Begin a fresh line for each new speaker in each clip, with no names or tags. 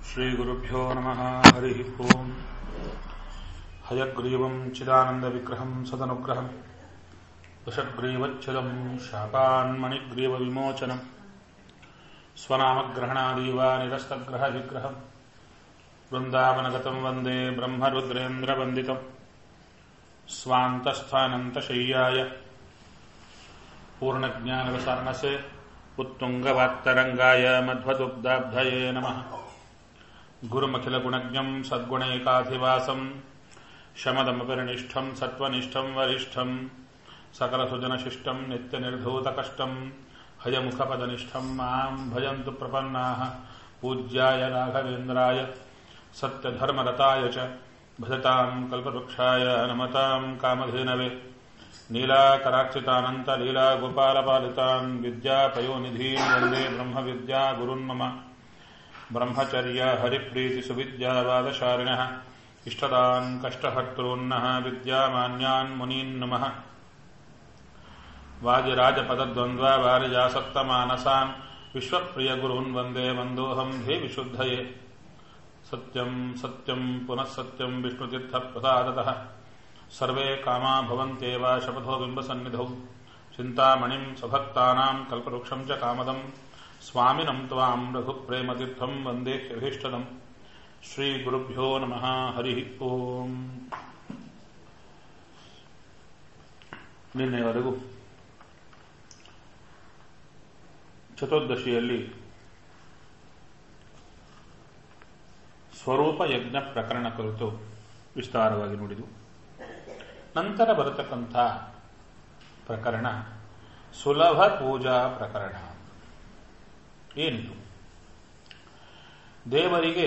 श्रीगुरुभ्यो नमः हरिः ओम् हयग्रीवम् चिदानन्दविग्रहम् सदनुग्रहम् वशग्रीवच्छिदम् शापान्मणिग्रीवविमोचनम् स्वनामग्रहणादीव निरस्तग्रहविग्रहम् वृन्दावनगतम् वन्दे ब्रह्मरुद्रेन्द्रवन्दितम् स्वान्तस्थानन्तशय्याय पूर्णज्ञानरसार्णसे उत्तुङ्गवात्तरङ्गाय मध्वदुग्धाब्धये नमः गुरुमखिलगुणज्ञम् सद्गुणैकाधिवासम् शमदमपरिनिष्ठम् सत्त्वनिष्ठम् वरिष्ठम् सकलसुजनशिष्टम् नित्यनिर्धूतकष्टम् हयमुखपदनिष्ठम् माम् भजन्तु प्रपन्नाः पूज्याय राघवेन्द्राय सत्यधर्मरताय च भजताम् कल्पवृक्षाय नमताम् कामधेनवे नीलाकराक्षितानन्तलीलागोपालपालितान् विद्यापयोनिधीन् वन्दे ब्रह्मविद्या गुरुन् मम ब्रह्मचर्य हरिप्रीतिसुविद्यावादशारिणः इष्टदान् कष्टहर्तॄन्नः विद्यामान्यान् मुनीन् नमः वाजिराजपदद्वन्द्वा वारिजासक्तमानसान् विश्वप्रियगुरून् वन्दे वन्दोऽहम् हे विशुद्धये सत्यम् सत्यम् पुनः सत्यम् विष्णुतीर्थप्रसादतः सर्वे कामा भवन्त्येव शपथो बिम्बसन्निधौ चिन्तामणिम् स्वभक्तानाम् कल्पवृक्षम् च कामदम् स्वामिनम् त्वाम् रघुप्रेमतीर्थम् वन्दे ह्यभीष्टदम् श्रीगुरुभ्यो नमः हरिः ಓಂ ನಿನ್ನೆವರೆಗೂ ಚತುರ್ದಶಿಯಲ್ಲಿ ಸ್ವರೂಪ ಯಜ್ಞ ಪ್ರಕರಣ ಕುರಿತು ವಿಸ್ತಾರವಾಗಿ ನುಡಿದು ನಂತರ ಬರತಕ್ಕಂಥ ಪ್ರಕರಣ ಸುಲಭ ಪೂಜಾ ಪ್ರಕರಣ ಏನಿದು ದೇವರಿಗೆ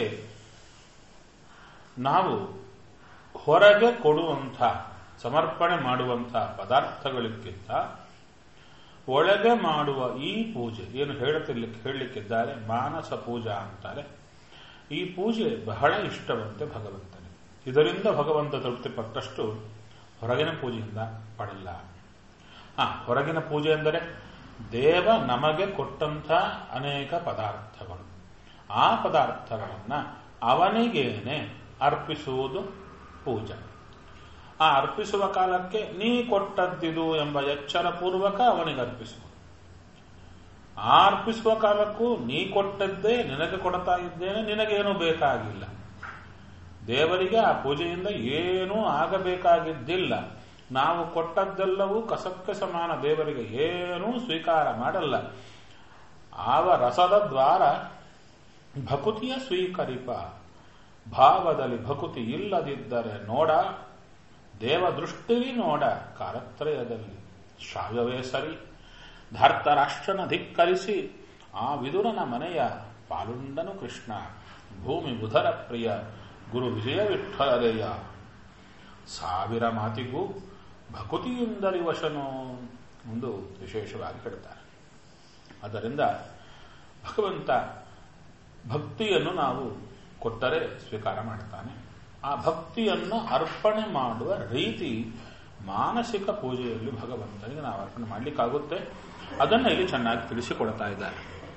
ನಾವು ಹೊರಗೆ ಕೊಡುವಂಥ ಸಮರ್ಪಣೆ ಮಾಡುವಂಥ ಪದಾರ್ಥಗಳಿಗಿಂತ ಒಳಗೆ ಮಾಡುವ ಈ ಪೂಜೆ ಏನು ಹೇಳುತ್ತಿರ್ಲಿಕ್ಕೆ ಹೇಳಲಿಕ್ಕಿದ್ದಾರೆ ಮಾನಸ ಪೂಜಾ ಅಂತಾರೆ ಈ ಪೂಜೆ ಬಹಳ ಇಷ್ಟವಂತೆ ಭಗವಂತನಿಗೆ ಇದರಿಂದ ಭಗವಂತ ತೃಪ್ತಿ ಪಟ್ಟಷ್ಟು ಹೊರಗಿನ ಪೂಜೆಯಿಂದ ಪಡಲ್ಲ ಆ ಹೊರಗಿನ ಪೂಜೆ ಎಂದರೆ ದೇವ ನಮಗೆ ಕೊಟ್ಟಂಥ ಅನೇಕ ಪದಾರ್ಥಗಳು ಆ ಪದಾರ್ಥಗಳನ್ನು ಅವನಿಗೇನೆ ಅರ್ಪಿಸುವುದು ಪೂಜೆ ಆ ಅರ್ಪಿಸುವ ಕಾಲಕ್ಕೆ ನೀ ಕೊಟ್ಟದ್ದಿದು ಎಂಬ ಎಚ್ಚರ ಪೂರ್ವಕ ಅವನಿಗೆ ಅರ್ಪಿಸುವುದು ಆ ಅರ್ಪಿಸುವ ಕಾಲಕ್ಕೂ ನೀ ಕೊಟ್ಟದ್ದೇ ನಿನಗೆ ಕೊಡ್ತಾ ಇದ್ದೇನೆ ನಿನಗೇನು ಬೇಕಾಗಿಲ್ಲ ದೇವರಿಗೆ ಆ ಪೂಜೆಯಿಂದ ಏನೂ ಆಗಬೇಕಾಗಿದ್ದಿಲ್ಲ ನಾವು ಕೊಟ್ಟದ್ದೆಲ್ಲವೂ ಕಸಕ್ಕೆ ಸಮಾನ ದೇವರಿಗೆ ಏನೂ ಸ್ವೀಕಾರ ಮಾಡಲ್ಲ ಆವ ರಸದ ದ್ವಾರ ಭಕುತಿಯ ಸ್ವೀಕರಿಪ ಭಾವದಲ್ಲಿ ಭಕುತಿ ಇಲ್ಲದಿದ್ದರೆ ನೋಡ ದೇವ ದೃಷ್ಟಿಲಿ ನೋಡ ಕಾಲತ್ರಯದಲ್ಲಿ ಶ್ರಾವ್ಯವೇ ಸರಿ ಧರ್ತರಾಷ್ಟ್ರನ ಧಿಕ್ಕರಿಸಿ ಆ ವಿದುರನ ಮನೆಯ ಪಾಲುಂಡನು ಕೃಷ್ಣ ಭೂಮಿ ಬುಧರ ಪ್ರಿಯ ಗುರು ವಿಜಯ ವಿಠಲರೆಯ ಸಾವಿರ ಮಾತಿಗೂ ಭಕುತಿಯಿಂದಲಿ ವಶನು ಎಂದು ವಿಶೇಷವಾಗಿ ಹೇಳ್ತಾರೆ ಅದರಿಂದ ಭಗವಂತ ಭಕ್ತಿಯನ್ನು ನಾವು ಕೊಟ್ಟರೆ ಸ್ವೀಕಾರ ಮಾಡ್ತಾನೆ ಆ ಭಕ್ತಿಯನ್ನು ಅರ್ಪಣೆ ಮಾಡುವ ರೀತಿ ಮಾನಸಿಕ ಪೂಜೆಯಲ್ಲಿ ಭಗವಂತನಿಗೆ ನಾವು ಅರ್ಪಣೆ ಮಾಡಲಿಕ್ಕಾಗುತ್ತೆ ಅದನ್ನು ಇಲ್ಲಿ ಚೆನ್ನಾಗಿ ತಿಳಿಸಿಕೊಡ್ತಾ ಇದ್ದಾರೆ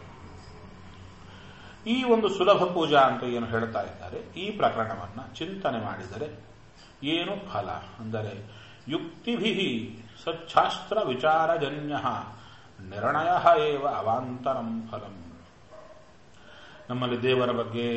ಈ ಒಂದು ಸುಲಭ ಪೂಜಾ ಅಂತ ಏನು ಹೇಳ್ತಾ ಇದ್ದಾರೆ ಈ ಪ್ರಕರಣವನ್ನು ಚಿಂತನೆ ಮಾಡಿದರೆ ಏನು ಫಲ ಅಂದರೆ ಯುಕ್ತಿಭಿ ಸಚ್ಛಾಸ್ತ್ರ ವಿಚಾರಜನ್ಯ ನಿರ್ಣಯ ಏವ ಅವಾಂತರಂ ಫಲಂ ನಮ್ಮಲ್ಲಿ ದೇವರ ಬಗ್ಗೆ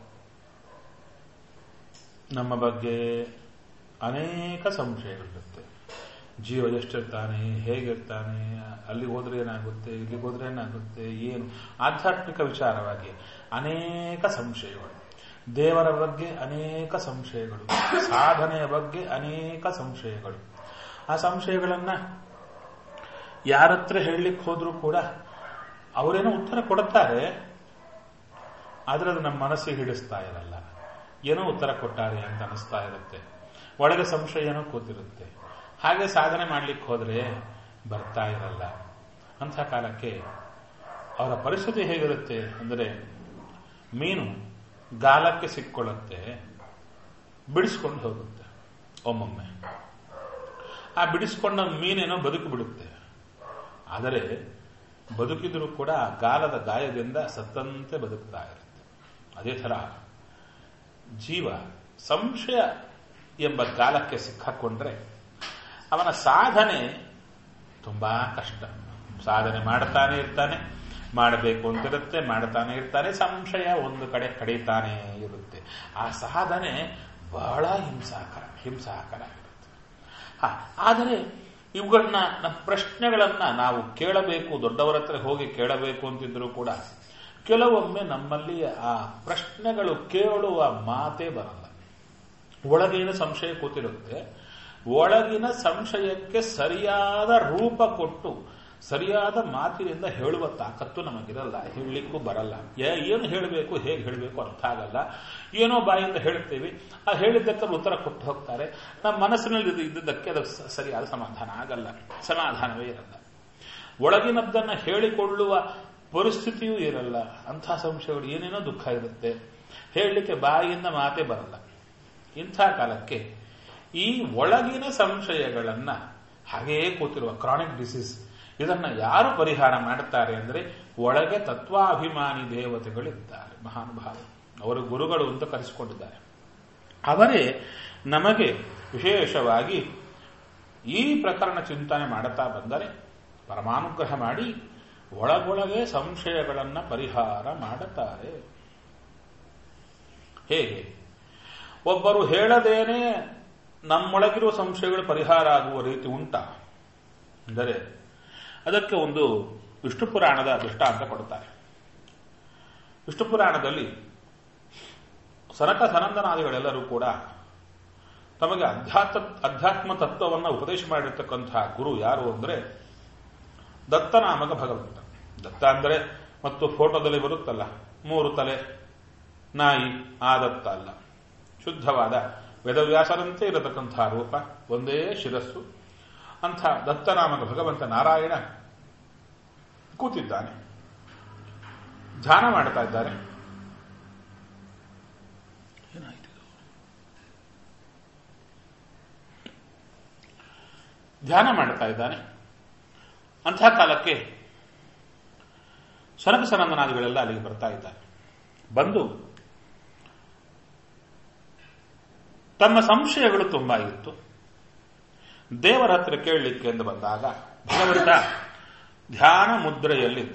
ನಮ್ಮ ಬಗ್ಗೆ ಅನೇಕ ಸಂಶಯಗಳಿರುತ್ತೆ ಜೀವ ಎಷ್ಟಿರ್ತಾನೆ ಹೇಗಿರ್ತಾನೆ ಅಲ್ಲಿ ಹೋದ್ರೆ ಏನಾಗುತ್ತೆ ಇಲ್ಲಿಗೆ ಹೋದ್ರೆ ಏನಾಗುತ್ತೆ ಏನು ಆಧ್ಯಾತ್ಮಿಕ ವಿಚಾರವಾಗಿ ಅನೇಕ ಸಂಶಯಗಳು ದೇವರ ಬಗ್ಗೆ ಅನೇಕ ಸಂಶಯಗಳು ಸಾಧನೆಯ ಬಗ್ಗೆ ಅನೇಕ ಸಂಶಯಗಳು ಆ ಸಂಶಯಗಳನ್ನ ಯಾರತ್ರ ಹೇಳಲಿಕ್ಕೆ ಹೋದ್ರೂ ಕೂಡ ಅವರೇನೋ ಉತ್ತರ ಕೊಡುತ್ತಾರೆ ಆದ್ರೆ ಅದು ನಮ್ಮ ಮನಸ್ಸಿಗೆ ಹಿಡಿಸ್ತಾ ಇರಲ್ಲ ಏನೋ ಉತ್ತರ ಕೊಟ್ಟಾರೆ ಅಂತ ಅನಿಸ್ತಾ ಇರುತ್ತೆ ಒಳಗೆ ಸಂಶಯ ಏನೋ ಕೂತಿರುತ್ತೆ ಹಾಗೆ ಸಾಧನೆ ಮಾಡ್ಲಿಕ್ಕೆ ಹೋದ್ರೆ ಬರ್ತಾ ಇರಲ್ಲ ಅಂಥ ಕಾಲಕ್ಕೆ ಅವರ ಪರಿಸ್ಥಿತಿ ಹೇಗಿರುತ್ತೆ ಅಂದರೆ ಮೀನು ಗಾಲಕ್ಕೆ ಸಿಕ್ಕೊಳ್ಳುತ್ತೆ ಬಿಡಿಸ್ಕೊಂಡು ಹೋಗುತ್ತೆ ಒಮ್ಮೊಮ್ಮೆ ಆ ಬಿಡಿಸ್ಕೊಂಡ ಮೀನೇನೋ ಬದುಕು ಬಿಡುತ್ತೆ ಆದರೆ ಬದುಕಿದರೂ ಕೂಡ ಆ ಗಾಲದ ಗಾಯದಿಂದ ಸತ್ತಂತೆ ಬದುಕ್ತಾ ಇರುತ್ತೆ ಅದೇ ಥರ ಜೀವ ಸಂಶಯ ಎಂಬ ಗಾಲಕ್ಕೆ ಸಿಕ್ಕಾಕೊಂಡ್ರೆ ಅವನ ಸಾಧನೆ ತುಂಬಾ ಕಷ್ಟ ಸಾಧನೆ ಮಾಡ್ತಾನೆ ಇರ್ತಾನೆ ಮಾಡಬೇಕು ಅಂತಿರುತ್ತೆ ಮಾಡ್ತಾನೆ ಇರ್ತಾನೆ ಸಂಶಯ ಒಂದು ಕಡೆ ಕಡಿತಾನೆ ಇರುತ್ತೆ ಆ ಸಾಧನೆ ಬಹಳ ಹಿಂಸಾಕರ ಹಿಂಸಾಕರ ಇರುತ್ತೆ ಹ ಆದರೆ ಇವುಗಳನ್ನ ನಮ್ಮ ಪ್ರಶ್ನೆಗಳನ್ನ ನಾವು ಕೇಳಬೇಕು ದೊಡ್ಡವರ ಹತ್ರ ಹೋಗಿ ಕೇಳಬೇಕು ಅಂತಿದ್ರು ಕೂಡ ಕೆಲವೊಮ್ಮೆ ನಮ್ಮಲ್ಲಿ ಆ ಪ್ರಶ್ನೆಗಳು ಕೇಳುವ ಮಾತೇ ಬರಲ್ಲ ಒಳಗಿನ ಸಂಶಯ ಕೂತಿರುತ್ತೆ ಒಳಗಿನ ಸಂಶಯಕ್ಕೆ ಸರಿಯಾದ ರೂಪ ಕೊಟ್ಟು ಸರಿಯಾದ ಮಾತಿನಿಂದ ಹೇಳುವ ತಾಕತ್ತು ನಮಗಿರಲ್ಲ ಹೇಳಲಿಕ್ಕೂ ಬರಲ್ಲ ಏನು ಹೇಳಬೇಕು ಹೇಗೆ ಹೇಳಬೇಕು ಅರ್ಥ ಆಗಲ್ಲ ಏನೋ ಬಾಯಿಂದ ಹೇಳ್ತೇವೆ ಆ ಹೇಳಿದ್ದಕ್ಕೆ ಉತ್ತರ ಕೊಟ್ಟು ಹೋಗ್ತಾರೆ ನಮ್ಮ ಮನಸ್ಸಿನಲ್ಲಿ ಇದ್ದದ್ದಕ್ಕೆ ಅದು ಸರಿಯಾದ ಸಮಾಧಾನ ಆಗಲ್ಲ ಸಮಾಧಾನವೇ ಇರಲ್ಲ ಒಳಗಿನದ್ದನ್ನು ಹೇಳಿಕೊಳ್ಳುವ ಪರಿಸ್ಥಿತಿಯೂ ಇರಲ್ಲ ಅಂಥ ಸಂಶಯಗಳು ಏನೇನೋ ದುಃಖ ಇರುತ್ತೆ ಹೇಳಲಿಕ್ಕೆ ಬಾಯಿಯಿಂದ ಮಾತೇ ಬರಲ್ಲ ಇಂಥ ಕಾಲಕ್ಕೆ ಈ ಒಳಗಿನ ಸಂಶಯಗಳನ್ನ ಹಾಗೆಯೇ ಕೂತಿರುವ ಕ್ರಾನಿಕ್ ಡಿಸೀಸ್ ಇದನ್ನ ಯಾರು ಪರಿಹಾರ ಮಾಡುತ್ತಾರೆ ಅಂದರೆ ಒಳಗೆ ತತ್ವಾಭಿಮಾನಿ ದೇವತೆಗಳಿದ್ದಾರೆ ಮಹಾನುಭಾವ ಅವರು ಗುರುಗಳು ಅಂತ ಕರೆಸಿಕೊಂಡಿದ್ದಾರೆ ಅವರೇ ನಮಗೆ ವಿಶೇಷವಾಗಿ ಈ ಪ್ರಕರಣ ಚಿಂತನೆ ಮಾಡುತ್ತಾ ಬಂದರೆ ಪರಮಾನುಗ್ರಹ ಮಾಡಿ ಒಳಗೊಳಗೆ ಸಂಶಯಗಳನ್ನ ಪರಿಹಾರ ಮಾಡುತ್ತಾರೆ ಹೇಗೆ ಒಬ್ಬರು ಹೇಳದೇನೆ ನಮ್ಮೊಳಗಿರುವ ಸಂಶಯಗಳು ಪರಿಹಾರ ಆಗುವ ರೀತಿ ಉಂಟಾ ಅಂದರೆ ಅದಕ್ಕೆ ಒಂದು ವಿಷ್ಣು ಪುರಾಣದ ದೃಷ್ಟಾಂತ ಕೊಡುತ್ತಾರೆ ವಿಷ್ಣು ಪುರಾಣದಲ್ಲಿ ಸನಕ ಸನಂದನಾದಿಗಳೆಲ್ಲರೂ ಕೂಡ ತಮಗೆ ಅಧ್ಯಾತ್ಮ ಅಧ್ಯಾತ್ಮ ತತ್ವವನ್ನು ಉಪದೇಶ ಮಾಡಿರ್ತಕ್ಕಂತಹ ಗುರು ಯಾರು ಅಂದರೆ ದತ್ತನಾಮಕ ಭಗವಂತ ದತ್ತ ಅಂದರೆ ಮತ್ತು ಫೋಟೋದಲ್ಲಿ ಬರುತ್ತಲ್ಲ ಮೂರು ತಲೆ ನಾಯಿ ಆ ದತ್ತ ಅಲ್ಲ ಶುದ್ಧವಾದ ವೇದವ್ಯಾಸರಂತೆ ಇರತಕ್ಕಂತಹ ರೂಪ ಒಂದೇ ಶಿರಸ್ಸು ಅಂಥ ದತ್ತನಾಮಕ ಭಗವಂತ ನಾರಾಯಣ ಕೂತಿದ್ದಾನೆ ಧ್ಯಾನ ಮಾಡ್ತಾ ಇದ್ದಾರೆ ಏನಾಯ್ತು ಧ್ಯಾನ ಮಾಡ್ತಾ ಇದ್ದಾನೆ ಅಂಥ ಕಾಲಕ್ಕೆ ಸನಕ ಸನಂದನಾದಿಗಳೆಲ್ಲ ಅಲ್ಲಿಗೆ ಬರ್ತಾ ಇದ್ದಾರೆ ಬಂದು ತಮ್ಮ ಸಂಶಯಗಳು ತುಂಬಾ ಇತ್ತು ದೇವರ ಹತ್ರ ಕೇಳಲಿಕ್ಕೆ ಎಂದು ಬಂದಾಗ ಭಗವಂತ ಧ್ಯಾನ ಮುದ್ರೆಯಲ್ಲಿದ್ದ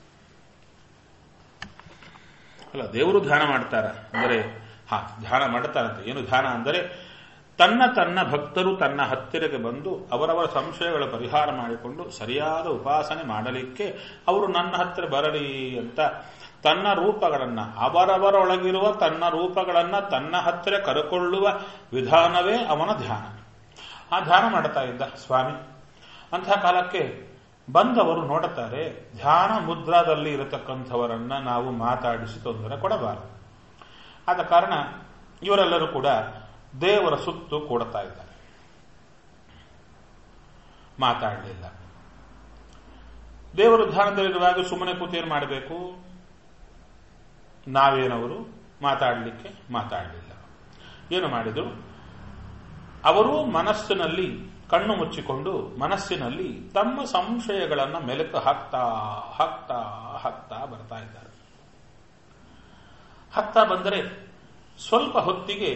ಅಲ್ಲ ದೇವರು ಧ್ಯಾನ ಮಾಡ್ತಾರ ಅಂದರೆ ಹಾ ಧ್ಯಾನ ಮಾಡ್ತಾರಂತೆ ಏನು ಧ್ಯಾನ ಅಂದರೆ ತನ್ನ ತನ್ನ ಭಕ್ತರು ತನ್ನ ಹತ್ತಿರಕ್ಕೆ ಬಂದು ಅವರವರ ಸಂಶಯಗಳ ಪರಿಹಾರ ಮಾಡಿಕೊಂಡು ಸರಿಯಾದ ಉಪಾಸನೆ ಮಾಡಲಿಕ್ಕೆ ಅವರು ನನ್ನ ಹತ್ತಿರ ಬರಲಿ ಅಂತ ತನ್ನ ರೂಪಗಳನ್ನ ಅವರವರೊಳಗಿರುವ ತನ್ನ ರೂಪಗಳನ್ನ ತನ್ನ ಹತ್ತಿರ ಕರೆಕೊಳ್ಳುವ ವಿಧಾನವೇ ಅವನ ಧ್ಯಾನ ಆ ಧ್ಯಾನ ಮಾಡ್ತಾ ಇದ್ದ ಸ್ವಾಮಿ ಅಂತಹ ಕಾಲಕ್ಕೆ ಬಂದವರು ನೋಡುತ್ತಾರೆ ಧ್ಯಾನ ಮುದ್ರಾದಲ್ಲಿ ಇರತಕ್ಕಂಥವರನ್ನ ನಾವು ಮಾತಾಡಿಸಿ ತೊಂದರೆ ಕೊಡಬಾರದು ಆದ ಕಾರಣ ಇವರೆಲ್ಲರೂ ಕೂಡ ದೇವರ ಸುತ್ತು ಕೊಡ್ತಾ ಇದ್ದಾರೆ ಮಾತಾಡಲಿಲ್ಲ ದೇವರು ಧ್ಯಾನದಲ್ಲಿರುವಾಗ ಸುಮ್ಮನೆ ಕೂತೇನು ಮಾಡಬೇಕು ನಾವೇನವರು ಮಾತಾಡಲಿಕ್ಕೆ ಮಾತಾಡಲಿಲ್ಲ ಏನು ಮಾಡಿದರು ಅವರು ಮನಸ್ಸಿನಲ್ಲಿ ಕಣ್ಣು ಮುಚ್ಚಿಕೊಂಡು ಮನಸ್ಸಿನಲ್ಲಿ ತಮ್ಮ ಸಂಶಯಗಳನ್ನು ಮೆಲುಕು ಹಾಕ್ತಾ ಹಾಕ್ತಾ ಹಾಕ್ತಾ ಬರ್ತಾ ಇದ್ದಾರೆ ಹಾಕ್ತಾ ಬಂದರೆ ಸ್ವಲ್ಪ ಹೊತ್ತಿಗೆ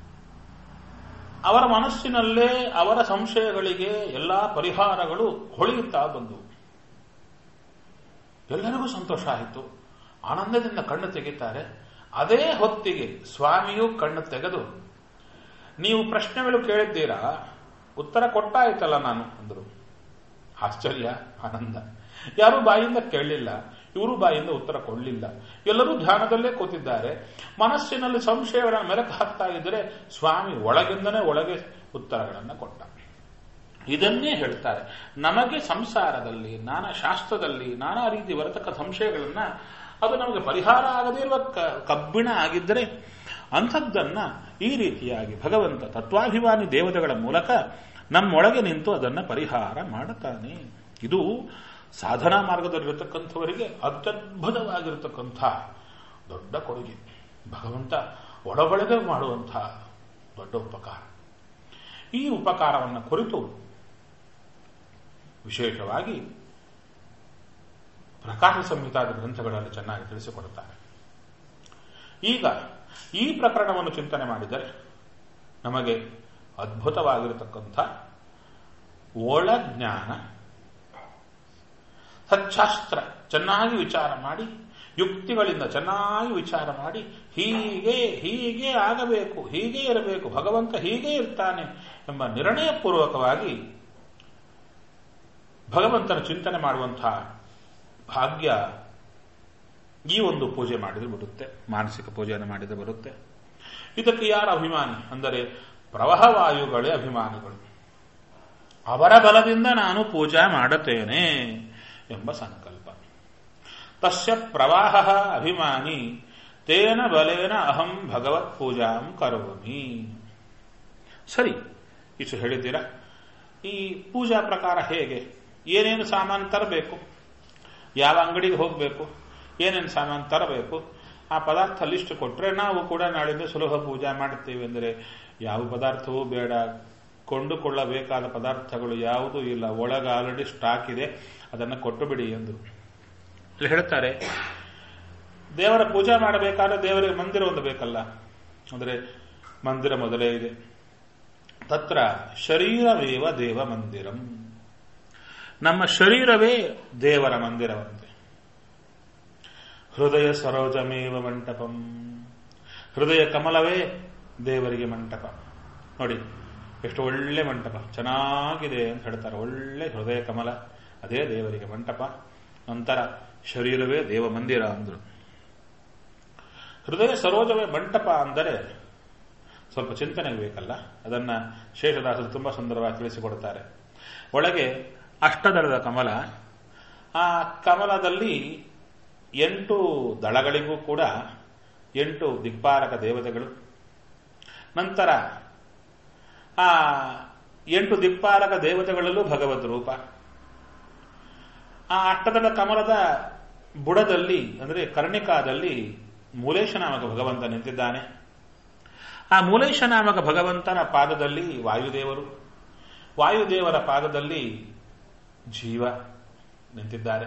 ಅವರ ಮನಸ್ಸಿನಲ್ಲೇ ಅವರ ಸಂಶಯಗಳಿಗೆ ಎಲ್ಲಾ ಪರಿಹಾರಗಳು ಹೊಳೆಯುತ್ತಾ ಬಂದವು ಎಲ್ಲರಿಗೂ ಸಂತೋಷ ಆಯಿತು ಆನಂದದಿಂದ ಕಣ್ಣು ತೆಗಿತಾರೆ ಅದೇ ಹೊತ್ತಿಗೆ ಸ್ವಾಮಿಯು ಕಣ್ಣು ತೆಗೆದು ನೀವು ಪ್ರಶ್ನೆಗಳು ಕೇಳಿದ್ದೀರಾ ಉತ್ತರ ಕೊಟ್ಟಾಯ್ತಲ್ಲ ನಾನು ಅಂದರು ಆಶ್ಚರ್ಯ ಆನಂದ ಯಾರೂ ಬಾಯಿಂದ ಕೇಳಲಿಲ್ಲ ಇವರು ಬಾಯಿಂದ ಉತ್ತರ ಕೊಡಲಿಲ್ಲ ಎಲ್ಲರೂ ಧ್ಯಾನದಲ್ಲೇ ಕೂತಿದ್ದಾರೆ ಮನಸ್ಸಿನಲ್ಲಿ ಸಂಶಯಗಳನ್ನು ಮೆಲಕು ಹಾಕ್ತಾ ಇದ್ದರೆ ಸ್ವಾಮಿ ಒಳಗಿಂದನೇ ಒಳಗೆ ಉತ್ತರಗಳನ್ನು ಕೊಟ್ಟ ಇದನ್ನೇ ಹೇಳ್ತಾರೆ ನಮಗೆ ಸಂಸಾರದಲ್ಲಿ ನಾನಾ ಶಾಸ್ತ್ರದಲ್ಲಿ ನಾನಾ ರೀತಿ ಬರತಕ್ಕ ಸಂಶಯಗಳನ್ನ ಅದು ನಮಗೆ ಪರಿಹಾರ ಆಗದೇ ಇರುವ ಕಬ್ಬಿಣ ಆಗಿದ್ದರೆ ಅಂಥದ್ದನ್ನ ಈ ರೀತಿಯಾಗಿ ಭಗವಂತ ತತ್ವಾಭಿಮಾನಿ ದೇವತೆಗಳ ಮೂಲಕ ನಮ್ಮೊಳಗೆ ನಿಂತು ಅದನ್ನು ಪರಿಹಾರ ಮಾಡುತ್ತಾನೆ ಇದು ಸಾಧನಾ ಮಾರ್ಗದಲ್ಲಿರತಕ್ಕಂಥವರಿಗೆ ಅತ್ಯದ್ಭುತವಾಗಿರತಕ್ಕಂಥ ದೊಡ್ಡ ಕೊಡುಗೆ ಭಗವಂತ ಒಳಗೊಳಗೆ ಮಾಡುವಂತಹ ದೊಡ್ಡ ಉಪಕಾರ ಈ ಉಪಕಾರವನ್ನು ಕುರಿತು ವಿಶೇಷವಾಗಿ ಪ್ರಕಾಶ ಸಂಹಿತಾದ ಗ್ರಂಥಗಳಲ್ಲಿ ಚೆನ್ನಾಗಿ ತಿಳಿಸಿಕೊಡುತ್ತಾರೆ ಈಗ ಈ ಪ್ರಕರಣವನ್ನು ಚಿಂತನೆ ಮಾಡಿದರೆ ನಮಗೆ ಅದ್ಭುತವಾಗಿರತಕ್ಕಂಥ ಒಳಜ್ಞಾನ ಸಚ್ಚಾಸ್ತ್ರ ಚೆನ್ನಾಗಿ ವಿಚಾರ ಮಾಡಿ ಯುಕ್ತಿಗಳಿಂದ ಚೆನ್ನಾಗಿ ವಿಚಾರ ಮಾಡಿ ಹೀಗೆ ಹೀಗೆ ಆಗಬೇಕು ಹೀಗೆ ಇರಬೇಕು ಭಗವಂತ ಹೀಗೆ ಇರ್ತಾನೆ ಎಂಬ ನಿರ್ಣಯಪೂರ್ವಕವಾಗಿ ಭಗವಂತನ ಚಿಂತನೆ ಮಾಡುವಂತಹ ಭಾಗ್ಯ ಈ ಒಂದು ಪೂಜೆ ಮಾಡಿದ್ರೆ ಬರುತ್ತೆ ಮಾನಸಿಕ ಪೂಜೆಯನ್ನು ಮಾಡಿದ್ರೆ ಬರುತ್ತೆ ಇದಕ್ಕೆ ಯಾರ ಅಭಿಮಾನಿ ಅಂದರೆ ಪ್ರವಾಹವಾಯುಗಳೇ ಅಭಿಮಾನಿಗಳು ಅವರ ಬಲದಿಂದ ನಾನು ಪೂಜಾ ಮಾಡುತ್ತೇನೆ ಎಂಬ ಸಂಕಲ್ಪ ತಸ್ಯ ಪ್ರವಾಹ ಅಭಿಮಾನಿ ತೇನ ಬಲೇನ ಅಹಂ ಭಗವತ್ ಪೂಜಾಂ ಕರೋಮಿ ಸರಿ ಇಷ್ಟು ಹೇಳಿದ್ದೀರಾ ಈ ಪೂಜಾ ಪ್ರಕಾರ ಹೇಗೆ ಏನೇನು ಸಾಮಾನು ತರಬೇಕು ಯಾವ ಅಂಗಡಿಗೆ ಹೋಗಬೇಕು ಏನೇನು ಸಾಮಾನು ತರಬೇಕು ಆ ಪದಾರ್ಥ ಲಿಸ್ಟ್ ಕೊಟ್ಟರೆ ನಾವು ಕೂಡ ನಾಳಿಂದ ಸುಲಭ ಪೂಜೆ ಮಾಡುತ್ತೇವೆ ಅಂದರೆ ಯಾವ ಪದಾರ್ಥವೂ ಬೇಡ ಕೊಂಡುಕೊಳ್ಳಬೇಕಾದ ಪದಾರ್ಥಗಳು ಯಾವುದೂ ಇಲ್ಲ ಒಳಗ ಆಲ್ರೆಡಿ ಸ್ಟಾಕ್ ಇದೆ ಅದನ್ನು ಕೊಟ್ಟು ಬಿಡಿ ಎಂದು ಇಲ್ಲಿ ಹೇಳ್ತಾರೆ ದೇವರ ಪೂಜೆ ಮಾಡಬೇಕಾದ್ರೆ ದೇವರಿಗೆ ಮಂದಿರ ಒಂದು ಬೇಕಲ್ಲ ಅಂದರೆ ಮಂದಿರ ಮೊದಲೇ ಇದೆ ತತ್ರ ಶರೀರವೇವ ದೇವ ಮಂದಿರಂ ನಮ್ಮ ಶರೀರವೇ ದೇವರ ಮಂದಿರವಂತೆ ಹೃದಯ ಸರೋಜಮೇವ ಮಂಟಪಂ ಹೃದಯ ಕಮಲವೇ ದೇವರಿಗೆ ಮಂಟಪ ನೋಡಿ ಎಷ್ಟು ಒಳ್ಳೆ ಮಂಟಪ ಚೆನ್ನಾಗಿದೆ ಅಂತ ಹೇಳ್ತಾರೆ ಒಳ್ಳೆ ಹೃದಯ ಕಮಲ ಅದೇ ದೇವರಿಗೆ ಮಂಟಪ ನಂತರ ಶರೀರವೇ ದೇವ ಮಂದಿರ ಅಂದರು ಹೃದಯ ಸರೋಜವೇ ಮಂಟಪ ಅಂದರೆ ಸ್ವಲ್ಪ ಚಿಂತನೆ ಬೇಕಲ್ಲ ಅದನ್ನ ಶೇಷದಾಸರು ತುಂಬಾ ಸುಂದರವಾಗಿ ತಿಳಿಸಿಕೊಡುತ್ತಾರೆ ಒಳಗೆ ಅಷ್ಟದಳದ ಕಮಲ ಆ ಕಮಲದಲ್ಲಿ ಎಂಟು ದಳಗಳಿಗೂ ಕೂಡ ಎಂಟು ದಿಕ್ಪಾಲಕ ದೇವತೆಗಳು ನಂತರ ಆ ಎಂಟು ದಿಕ್ಪಾಲಕ ದೇವತೆಗಳಲ್ಲೂ ಭಗವದ್ ರೂಪ ಆ ಅಷ್ಟದಳ ಕಮಲದ ಬುಡದಲ್ಲಿ ಅಂದರೆ ಕರ್ಣಿಕಾದಲ್ಲಿ ಮೂಲೇಶ ನಾಮಕ ಭಗವಂತ ನಿಂತಿದ್ದಾನೆ ಆ ಮೂಲೇಶ ನಾಮಕ ಭಗವಂತನ ಪಾದದಲ್ಲಿ ವಾಯುದೇವರು ವಾಯುದೇವರ ಪಾದದಲ್ಲಿ ಜೀವ ನಿಂತಿದ್ದಾರೆ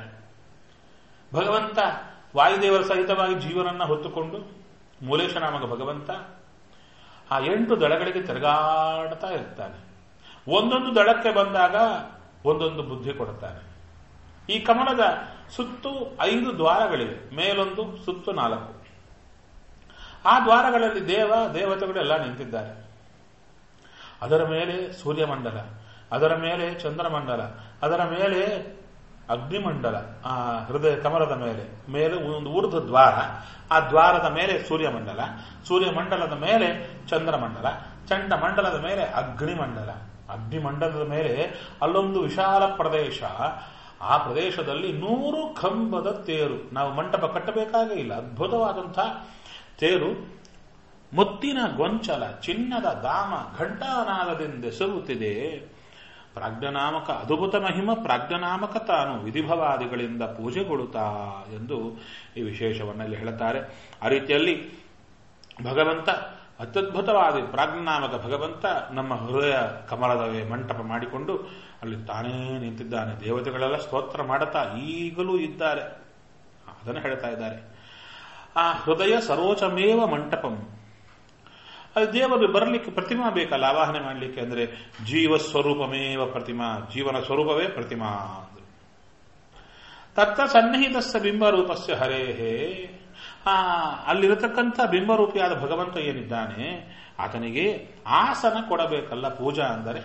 ಭಗವಂತ ವಾಯುದೇವರ ಸಹಿತವಾಗಿ ಜೀವನನ್ನ ಹೊತ್ತುಕೊಂಡು ಮೂಲೇಶ ನಾಮಕ ಭಗವಂತ ಆ ಎಂಟು ದಳಗಳಿಗೆ ತಿರುಗಾಡ್ತಾ ಇರ್ತಾನೆ ಒಂದೊಂದು ದಳಕ್ಕೆ ಬಂದಾಗ ಒಂದೊಂದು ಬುದ್ಧಿ ಕೊಡುತ್ತಾನೆ ಈ ಕಮಲದ ಸುತ್ತು ಐದು ದ್ವಾರಗಳಿವೆ ಮೇಲೊಂದು ಸುತ್ತು ನಾಲ್ಕು ಆ ದ್ವಾರಗಳಲ್ಲಿ ದೇವ ದೇವತೆಗಳೆಲ್ಲ ನಿಂತಿದ್ದಾರೆ ಅದರ ಮೇಲೆ ಸೂರ್ಯಮಂಡಲ ಅದರ ಮೇಲೆ ಚಂದ್ರಮಂಡಲ ಅದರ ಮೇಲೆ ಅಗ್ನಿಮಂಡಲ ಆ ಹೃದಯ ಕಮಲದ ಮೇಲೆ ಮೇಲೆ ಒಂದು ಊರ್ಧ್ವ ದ್ವಾರ ಆ ದ್ವಾರದ ಮೇಲೆ ಸೂರ್ಯಮಂಡಲ ಸೂರ್ಯಮಂಡಲದ ಮೇಲೆ ಚಂದ್ರಮಂಡಲ ಚಂಡಮಂಡಲದ ಮೇಲೆ ಅಗ್ನಿಮಂಡಲ ಅಗ್ನಿಮಂಡಲದ ಮೇಲೆ ಅಲ್ಲೊಂದು ವಿಶಾಲ ಪ್ರದೇಶ ಆ ಪ್ರದೇಶದಲ್ಲಿ ನೂರು ಕಂಬದ ತೇರು ನಾವು ಮಂಟಪ ಕಟ್ಟಬೇಕಾಗೇ ಇಲ್ಲ ಅದ್ಭುತವಾದಂತಹ ತೇರು ಮುತ್ತಿನ ಗೊಂಚಲ ಚಿನ್ನದ ದಾಮ ಘಂಟಾನಾದದಿಂದ ಎಸಗುತ್ತಿದೆ ಪ್ರಾಜ್ಞನಾಮಕ ಅದ್ಭುತ ಮಹಿಮ ಪ್ರಾಜ್ಞನಾಮಕ ತಾನು ವಿಧಿಭವಾದಿಗಳಿಂದ ಪೂಜೆಗೊಳ್ಳುತ್ತಾ ಎಂದು ಈ ವಿಶೇಷವನ್ನು ಇಲ್ಲಿ ಹೇಳುತ್ತಾರೆ ಆ ರೀತಿಯಲ್ಲಿ ಭಗವಂತ ಅತ್ಯದ್ಭುತವಾದ ಪ್ರಾಜ್ಞನಾಮಕ ಭಗವಂತ ನಮ್ಮ ಹೃದಯ ಕಮಲದವೇ ಮಂಟಪ ಮಾಡಿಕೊಂಡು ಅಲ್ಲಿ ತಾನೇ ನಿಂತಿದ್ದಾನೆ ದೇವತೆಗಳೆಲ್ಲ ಸ್ತೋತ್ರ ಮಾಡುತ್ತಾ ಈಗಲೂ ಇದ್ದಾರೆ ಅದನ್ನು ಹೇಳ್ತಾ ಇದ್ದಾರೆ ಆ ಹೃದಯ ಸರೋಜಮೇವ ಮಂಟಪಂ ಅದು ದೇವರು ಬರಲಿಕ್ಕೆ ಪ್ರತಿಮಾ ಬೇಕಲ್ಲ ಆವಾಹನೆ ಮಾಡಲಿಕ್ಕೆ ಅಂದ್ರೆ ಜೀವ ಸ್ವರೂಪಮೇವ ಪ್ರತಿಮಾ ಜೀವನ ಸ್ವರೂಪವೇ ಪ್ರತಿಮಾ ಅಂದ್ರು ತತ್ತ ಸನ್ನಿಹಿತಸ್ಸ ಬಿಂಬರೂಪಸ್ಯ ಹರೇಹೇ ಆ ಅಲ್ಲಿರತಕ್ಕಂಥ ಬಿಂಬರೂಪಿಯಾದ ಭಗವಂತ ಏನಿದ್ದಾನೆ ಆತನಿಗೆ ಆಸನ ಕೊಡಬೇಕಲ್ಲ ಪೂಜಾ ಅಂದರೆ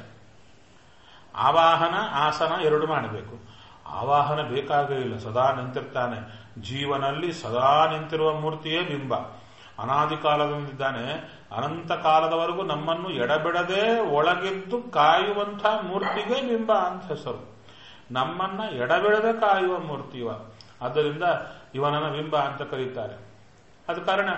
ಆವಾಹನ ಆಸನ ಎರಡು ಮಾಡಬೇಕು ಆವಾಹನ ಬೇಕಾಗೇ ಇಲ್ಲ ಸದಾ ನಿಂತಿರ್ತಾನೆ ಜೀವನಲ್ಲಿ ಸದಾ ನಿಂತಿರುವ ಮೂರ್ತಿಯೇ ಬಿಂಬ ಅನಾದಿ ಕಾಲದಿಂದಿದ್ದಾನೆ ಅನಂತ ಕಾಲದವರೆಗೂ ನಮ್ಮನ್ನು ಎಡಬಿಡದೆ ಒಳಗಿದ್ದು ಕಾಯುವಂಥ ಮೂರ್ತಿಗೆ ಬಿಂಬ ಅಂತ ಹೆಸರು ನಮ್ಮನ್ನ ಎಡಬಿಡದೆ ಕಾಯುವ ಮೂರ್ತಿ ಇವ ಆದ್ದರಿಂದ ಇವನನ್ನ ಬಿಂಬ ಅಂತ ಕರೀತಾರೆ ಅದ ಕಾರಣ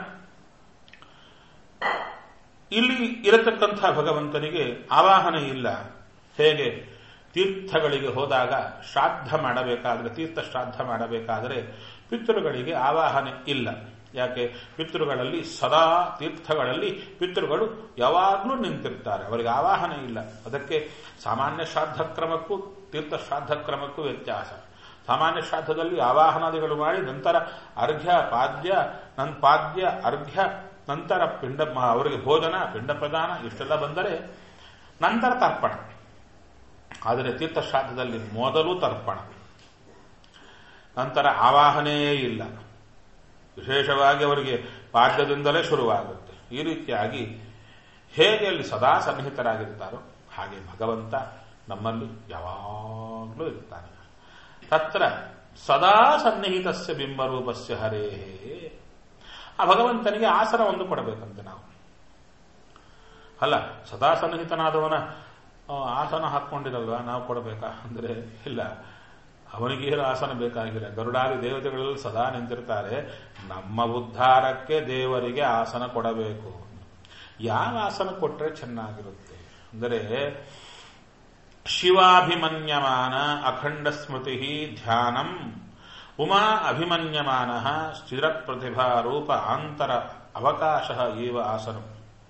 ಇಲ್ಲಿ ಇರತಕ್ಕಂಥ ಭಗವಂತನಿಗೆ ಆವಾಹನ ಇಲ್ಲ ಹೇಗೆ ತೀರ್ಥಗಳಿಗೆ ಹೋದಾಗ ಶ್ರಾದ್ದ ಮಾಡಬೇಕಾದ್ರೆ ತೀರ್ಥ ಶ್ರಾದ್ದ ಮಾಡಬೇಕಾದರೆ ಪಿತೃಗಳಿಗೆ ಆವಾಹನೆ ಇಲ್ಲ ಯಾಕೆ ಪಿತೃಗಳಲ್ಲಿ ಸದಾ ತೀರ್ಥಗಳಲ್ಲಿ ಪಿತೃಗಳು ಯಾವಾಗಲೂ ನಿಂತಿರ್ತಾರೆ ಅವರಿಗೆ ಆವಾಹನೆ ಇಲ್ಲ ಅದಕ್ಕೆ ಸಾಮಾನ್ಯ ಶ್ರಾದ್ದ ಕ್ರಮಕ್ಕೂ ತೀರ್ಥ ಶ್ರಾದ್ದ ಕ್ರಮಕ್ಕೂ ವ್ಯತ್ಯಾಸ ಸಾಮಾನ್ಯ ಶ್ರಾದ್ದದಲ್ಲಿ ಆವಾಹನಾದಿಗಳು ಮಾಡಿ ನಂತರ ಅರ್ಘ್ಯ ಪಾದ್ಯ ನನ್ ಪಾದ್ಯ ಅರ್ಘ್ಯ ನಂತರ ಪಿಂಡ ಅವರಿಗೆ ಭೋಜನ ಪಿಂಡ ಪ್ರದಾನ ಇಷ್ಟೆಲ್ಲ ಬಂದರೆ ನಂತರ ತರ್ಪಣ ಆದರೆ ತೀರ್ಥಶ್ರಾದ್ದದಲ್ಲಿ ಮೊದಲು ತರ್ಪಣ ನಂತರ ಆವಾಹನೇ ಇಲ್ಲ ವಿಶೇಷವಾಗಿ ಅವರಿಗೆ ಪಾದ್ಯದಿಂದಲೇ ಶುರುವಾಗುತ್ತೆ ಈ ರೀತಿಯಾಗಿ ಹೇಗೆ ಅಲ್ಲಿ ಸದಾ ಸನ್ನಿಹಿತರಾಗಿರ್ತಾರೋ ಹಾಗೆ ಭಗವಂತ ನಮ್ಮಲ್ಲಿ ಯಾವಾಗಲೂ ಇರ್ತಾನೆ ತತ್ರ ಸದಾ ಸನ್ನಿಹಿತಸ್ಯ ಬಿಂಬರೂಪಸ್ಯ ಹರೇ ಆ ಭಗವಂತನಿಗೆ ಆಸನ ಒಂದು ಕೊಡಬೇಕಂತೆ ನಾವು ಅಲ್ಲ ಸದಾ ಸನ್ನಿಹಿತನಾದವನ ಆಸನ ಹಾಕ್ಕೊಂಡಿರಲ್ವಾ ನಾವು ಕೊಡಬೇಕಾ ಅಂದ್ರೆ ಇಲ್ಲ ಅವನಿಗೇನು ಆಸನ ಬೇಕಾಗಿಲ್ಲ ಗರುಡಾದಿ ದೇವತೆಗಳಲ್ಲಿ ಸದಾ ನಿಂತಿರ್ತಾರೆ ನಮ್ಮ ಉದ್ಧಾರಕ್ಕೆ ದೇವರಿಗೆ ಆಸನ ಕೊಡಬೇಕು ಯಾವ ಆಸನ ಕೊಟ್ಟರೆ ಚೆನ್ನಾಗಿರುತ್ತೆ ಅಂದರೆ ಶಿವಾಭಿಮನ್ಯಮಾನ ಅಖಂಡ ಸ್ಮೃತಿ ಧ್ಯಾನಂ ಉಮಾ ಅಭಿಮನ್ಯಮಾನ ಸ್ಥಿರ ಪ್ರತಿಭಾ ರೂಪ ಆಂತರ ಅವಕಾಶ ಏವ ಆಸನ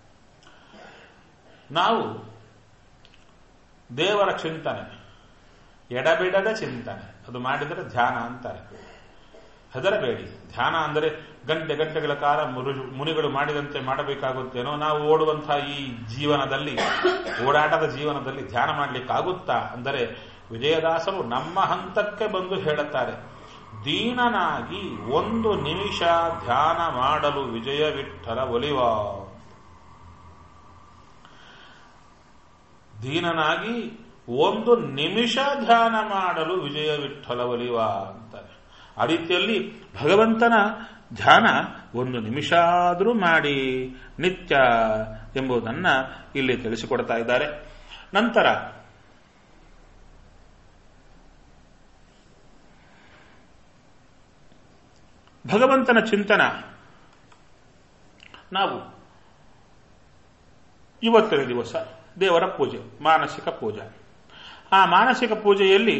ನಾವು ದೇವರ ಚಿಂತನೆ ಎಡಬಿಡದ ಚಿಂತನೆ ಅದು ಮಾಡಿದರೆ ಧ್ಯಾನ ಅಂತಾರೆ ಹೆದರಬೇಡಿ ಧ್ಯಾನ ಅಂದರೆ ಗಂಟೆ ಗಂಟೆಗಳ ಕಾಲ ಮುನಿಗಳು ಮಾಡಿದಂತೆ ಮಾಡಬೇಕಾಗುತ್ತೇನೋ ನಾವು ಓಡುವಂತಹ ಈ ಜೀವನದಲ್ಲಿ ಓಡಾಟದ ಜೀವನದಲ್ಲಿ ಧ್ಯಾನ ಮಾಡಲಿಕ್ಕಾಗುತ್ತಾ ಅಂದರೆ ವಿಜಯದಾಸರು ನಮ್ಮ ಹಂತಕ್ಕೆ ಬಂದು ಹೇಳುತ್ತಾರೆ ದೀನನಾಗಿ ಒಂದು ನಿಮಿಷ ಧ್ಯಾನ ಮಾಡಲು ವಿಜಯ ವಿಠಲ ಒಲಿವ ದೀನನಾಗಿ ಒಂದು ನಿಮಿಷ ಧ್ಯಾನ ಮಾಡಲು ವಿಜಯ ವಿಠಲ ಒಲಿವ ಅಂತಾರೆ ಆ ರೀತಿಯಲ್ಲಿ ಭಗವಂತನ ಧ್ಯಾನ ಒಂದು ನಿಮಿಷ ಆದರೂ ಮಾಡಿ ನಿತ್ಯ ಎಂಬುದನ್ನ ಇಲ್ಲಿ ತಿಳಿಸಿಕೊಡ್ತಾ ಇದ್ದಾರೆ ನಂತರ ಭಗವಂತನ ಚಿಂತನ ನಾವು ಇವತ್ತಿನ ದಿವಸ ದೇವರ ಪೂಜೆ ಮಾನಸಿಕ ಪೂಜೆ ಆ ಮಾನಸಿಕ ಪೂಜೆಯಲ್ಲಿ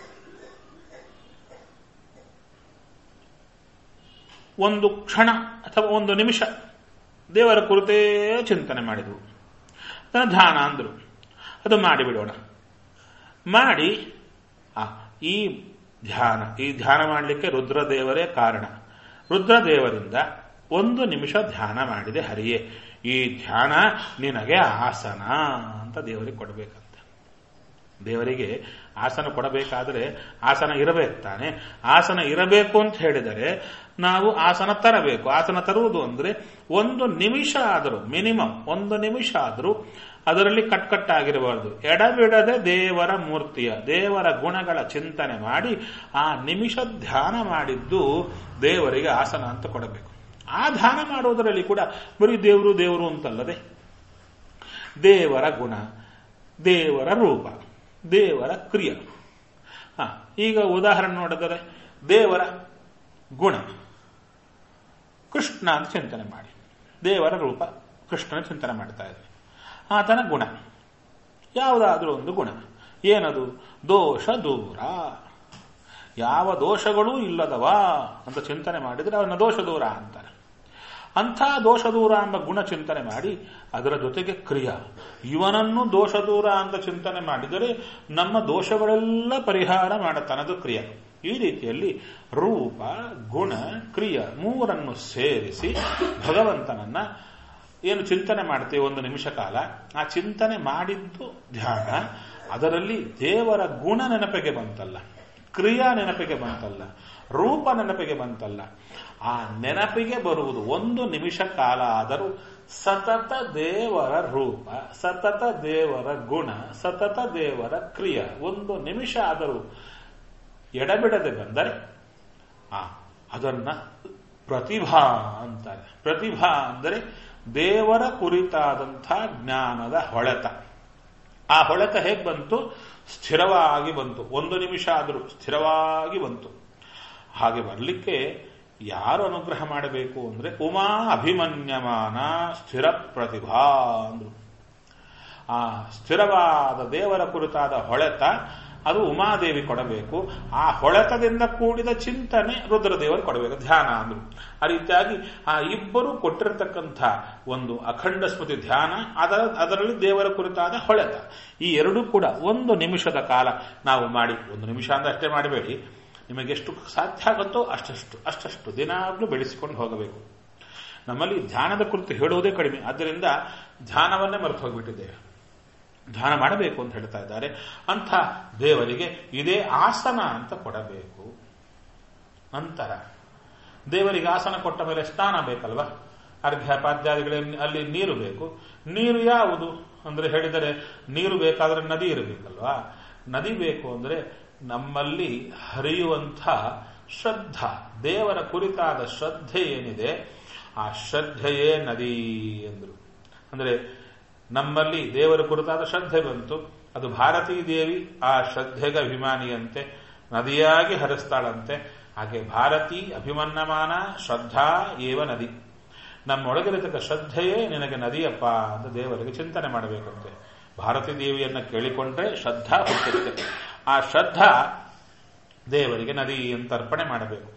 ಒಂದು ಕ್ಷಣ ಅಥವಾ ಒಂದು ನಿಮಿಷ ದೇವರ ಕುರಿತೇ ಚಿಂತನೆ ಮಾಡಿದವು ಅದನ್ನು ಧ್ಯಾನ ಅಂದರು ಅದು ಮಾಡಿಬಿಡೋಣ ಮಾಡಿ ಆ ಈ ಧ್ಯಾನ ಈ ಧ್ಯಾನ ಮಾಡಲಿಕ್ಕೆ ರುದ್ರದೇವರೇ ಕಾರಣ ರುದ್ರದೇವರಿಂದ ಒಂದು ನಿಮಿಷ ಧ್ಯಾನ ಮಾಡಿದೆ ಹರಿಯೇ ಈ ಧ್ಯಾನ ನಿನಗೆ ಆಸನ ಅಂತ ದೇವರಿಗೆ ಕೊಡಬೇಕಂತ ದೇವರಿಗೆ ಆಸನ ಕೊಡಬೇಕಾದ್ರೆ ಆಸನ ಇರಬೇಕು ತಾನೆ ಆಸನ ಇರಬೇಕು ಅಂತ ಹೇಳಿದರೆ ನಾವು ಆಸನ ತರಬೇಕು ಆಸನ ತರುವುದು ಅಂದ್ರೆ ಒಂದು ನಿಮಿಷ ಆದರೂ ಮಿನಿಮಮ್ ಒಂದು ನಿಮಿಷ ಆದರೂ ಅದರಲ್ಲಿ ಕಟ್ಕಟ್ಟಾಗಿರಬಾರದು ಎಡಬಿಡದೆ ದೇವರ ಮೂರ್ತಿಯ ದೇವರ ಗುಣಗಳ ಚಿಂತನೆ ಮಾಡಿ ಆ ನಿಮಿಷ ಧ್ಯಾನ ಮಾಡಿದ್ದು ದೇವರಿಗೆ ಆಸನ ಅಂತ ಕೊಡಬೇಕು ಆ ಧ್ಯಾನ ಮಾಡುವುದರಲ್ಲಿ ಕೂಡ ಬರೀ ದೇವರು ದೇವರು ಅಂತಲ್ಲದೆ ದೇವರ ಗುಣ ದೇವರ ರೂಪ ದೇವರ ಕ್ರಿಯ ಹ ಈಗ ಉದಾಹರಣೆ ನೋಡಿದರೆ ದೇವರ ಗುಣ ಕೃಷ್ಣ ಅಂತ ಚಿಂತನೆ ಮಾಡಿ ದೇವರ ರೂಪ ಕೃಷ್ಣನ ಚಿಂತನೆ ಮಾಡ್ತಾ ಇದ್ದಾರೆ ಆತನ ಗುಣ ಯಾವುದಾದ್ರೂ ಒಂದು ಗುಣ ಏನದು ದೋಷ ದೂರ ಯಾವ ದೋಷಗಳೂ ಇಲ್ಲದವ ಅಂತ ಚಿಂತನೆ ಮಾಡಿದರೆ ಅವನ ದೋಷ ದೂರ ಅಂತಾರೆ ಅಂಥ ದೋಷ ದೂರ ಎಂಬ ಗುಣ ಚಿಂತನೆ ಮಾಡಿ ಅದರ ಜೊತೆಗೆ ಕ್ರಿಯಾ ಇವನನ್ನು ದೋಷ ದೂರ ಅಂತ ಚಿಂತನೆ ಮಾಡಿದರೆ ನಮ್ಮ ದೋಷಗಳೆಲ್ಲ ಪರಿಹಾರ ಮಾಡತನದು ಕ್ರಿಯೆ ಈ ರೀತಿಯಲ್ಲಿ ರೂಪ ಗುಣ ಕ್ರಿಯ ಮೂರನ್ನು ಸೇರಿಸಿ ಭಗವಂತನನ್ನ ಏನು ಚಿಂತನೆ ಮಾಡ್ತೇವೆ ಒಂದು ನಿಮಿಷ ಕಾಲ ಆ ಚಿಂತನೆ ಮಾಡಿದ್ದು ಧ್ಯಾನ ಅದರಲ್ಲಿ ದೇವರ ಗುಣ ನೆನಪಿಗೆ ಬಂತಲ್ಲ ಕ್ರಿಯಾ ನೆನಪಿಗೆ ಬಂತಲ್ಲ ರೂಪ ನೆನಪಿಗೆ ಬಂತಲ್ಲ ಆ ನೆನಪಿಗೆ ಬರುವುದು ಒಂದು ನಿಮಿಷ ಕಾಲ ಆದರೂ ಸತತ ದೇವರ ರೂಪ ಸತತ ದೇವರ ಗುಣ ಸತತ ದೇವರ ಕ್ರಿಯ ಒಂದು ನಿಮಿಷ ಆದರೂ ಎಡಬಿಡದೆ ಬಂದರೆ ಆ ಅದನ್ನ ಪ್ರತಿಭಾ ಅಂತಾರೆ ಪ್ರತಿಭಾ ಅಂದರೆ ದೇವರ ಕುರಿತಾದಂಥ ಜ್ಞಾನದ ಹೊಳೆತ ಆ ಹೊಳೆತ ಹೇಗೆ ಬಂತು ಸ್ಥಿರವಾಗಿ ಬಂತು ಒಂದು ನಿಮಿಷ ಆದರೂ ಸ್ಥಿರವಾಗಿ ಬಂತು ಹಾಗೆ ಬರಲಿಕ್ಕೆ ಯಾರು ಅನುಗ್ರಹ ಮಾಡಬೇಕು ಅಂದ್ರೆ ಉಮಾ ಅಭಿಮನ್ಯಮಾನ ಸ್ಥಿರ ಪ್ರತಿಭಾ ಅಂದ್ರು ಆ ಸ್ಥಿರವಾದ ದೇವರ ಕುರಿತಾದ ಹೊಳೆತ ಅದು ಉಮಾದೇವಿ ಕೊಡಬೇಕು ಆ ಹೊಳೆತದಿಂದ ಕೂಡಿದ ಚಿಂತನೆ ರುದ್ರದೇವರು ಕೊಡಬೇಕು ಧ್ಯಾನ ಅಂದ್ರು ಆ ರೀತಿಯಾಗಿ ಆ ಇಬ್ಬರು ಕೊಟ್ಟಿರತಕ್ಕಂಥ ಒಂದು ಅಖಂಡ ಸ್ಮೃತಿ ಧ್ಯಾನ ಅದರ ಅದರಲ್ಲಿ ದೇವರ ಕುರಿತಾದ ಹೊಳೆತ ಈ ಎರಡೂ ಕೂಡ ಒಂದು ನಿಮಿಷದ ಕಾಲ ನಾವು ಮಾಡಿ ಒಂದು ನಿಮಿಷ ಅಂದ್ರೆ ಅಷ್ಟೇ ಮಾಡಬೇಡಿ ನಿಮಗೆ ಎಷ್ಟು ಸಾಧ್ಯ ಆಗುತ್ತೋ ಅಷ್ಟಷ್ಟು ಅಷ್ಟಷ್ಟು ದಿನಾಗ್ಲೂ ಬೆಳೆಸಿಕೊಂಡು ಹೋಗಬೇಕು ನಮ್ಮಲ್ಲಿ ಧ್ಯಾನದ ಕುರಿತು ಹೇಳುವುದೇ ಕಡಿಮೆ ಆದ್ದರಿಂದ ಧ್ಯಾನವನ್ನೇ ಮರೆತು ಹೋಗ್ಬಿಟ್ಟಿದ್ದೇವೆ ಧ್ಯಾನ ಮಾಡಬೇಕು ಅಂತ ಹೇಳ್ತಾ ಇದ್ದಾರೆ ಅಂಥ ದೇವರಿಗೆ ಇದೇ ಆಸನ ಅಂತ ಕೊಡಬೇಕು ನಂತರ ದೇವರಿಗೆ ಆಸನ ಕೊಟ್ಟ ಮೇಲೆ ಸ್ನಾನ ಬೇಕಲ್ವಾ ಅರ್ಘ್ಯ ಪಾದ್ಯಾದಿಗಳಲ್ಲಿ ಅಲ್ಲಿ ನೀರು ಬೇಕು ನೀರು ಯಾವುದು ಅಂದ್ರೆ ಹೇಳಿದರೆ ನೀರು ಬೇಕಾದ್ರೆ ನದಿ ಇರಬೇಕಲ್ವಾ ನದಿ ಬೇಕು ಅಂದ್ರೆ ನಮ್ಮಲ್ಲಿ ಹರಿಯುವಂಥ ಶ್ರದ್ಧಾ ದೇವರ ಕುರಿತಾದ ಶ್ರದ್ಧೆ ಏನಿದೆ ಆ ಶ್ರದ್ಧೆಯೇ ನದಿ ಎಂದರು ಅಂದ್ರೆ ನಮ್ಮಲ್ಲಿ ದೇವರ ಕುರಿತಾದ ಶ್ರದ್ಧೆ ಬಂತು ಅದು ಭಾರತೀ ದೇವಿ ಆ ಶ್ರದ್ಧೆಗೆ ಅಭಿಮಾನಿಯಂತೆ ನದಿಯಾಗಿ ಹರಿಸ್ತಾಳಂತೆ ಹಾಗೆ ಭಾರತೀ ಅಭಿಮನ್ನಮಾನ ಶ್ರದ್ಧಾ ಏವ ನದಿ ನಮ್ಮೊಳಗಿರತಕ್ಕ ಶ್ರದ್ಧೆಯೇ ನಿನಗೆ ನದಿಯಪ್ಪ ಅಂತ ದೇವರಿಗೆ ಚಿಂತನೆ ಮಾಡಬೇಕಂತೆ ಭಾರತೀ ದೇವಿಯನ್ನ ಕೇಳಿಕೊಂಡ್ರೆ ಶ್ರದ್ಧಾ ಹುಟ್ಟುತ್ತೆ ಆ ಶ್ರದ್ಧಾ ದೇವರಿಗೆ ನದಿ ಅಂತ ಅರ್ಪಣೆ ಮಾಡಬೇಕು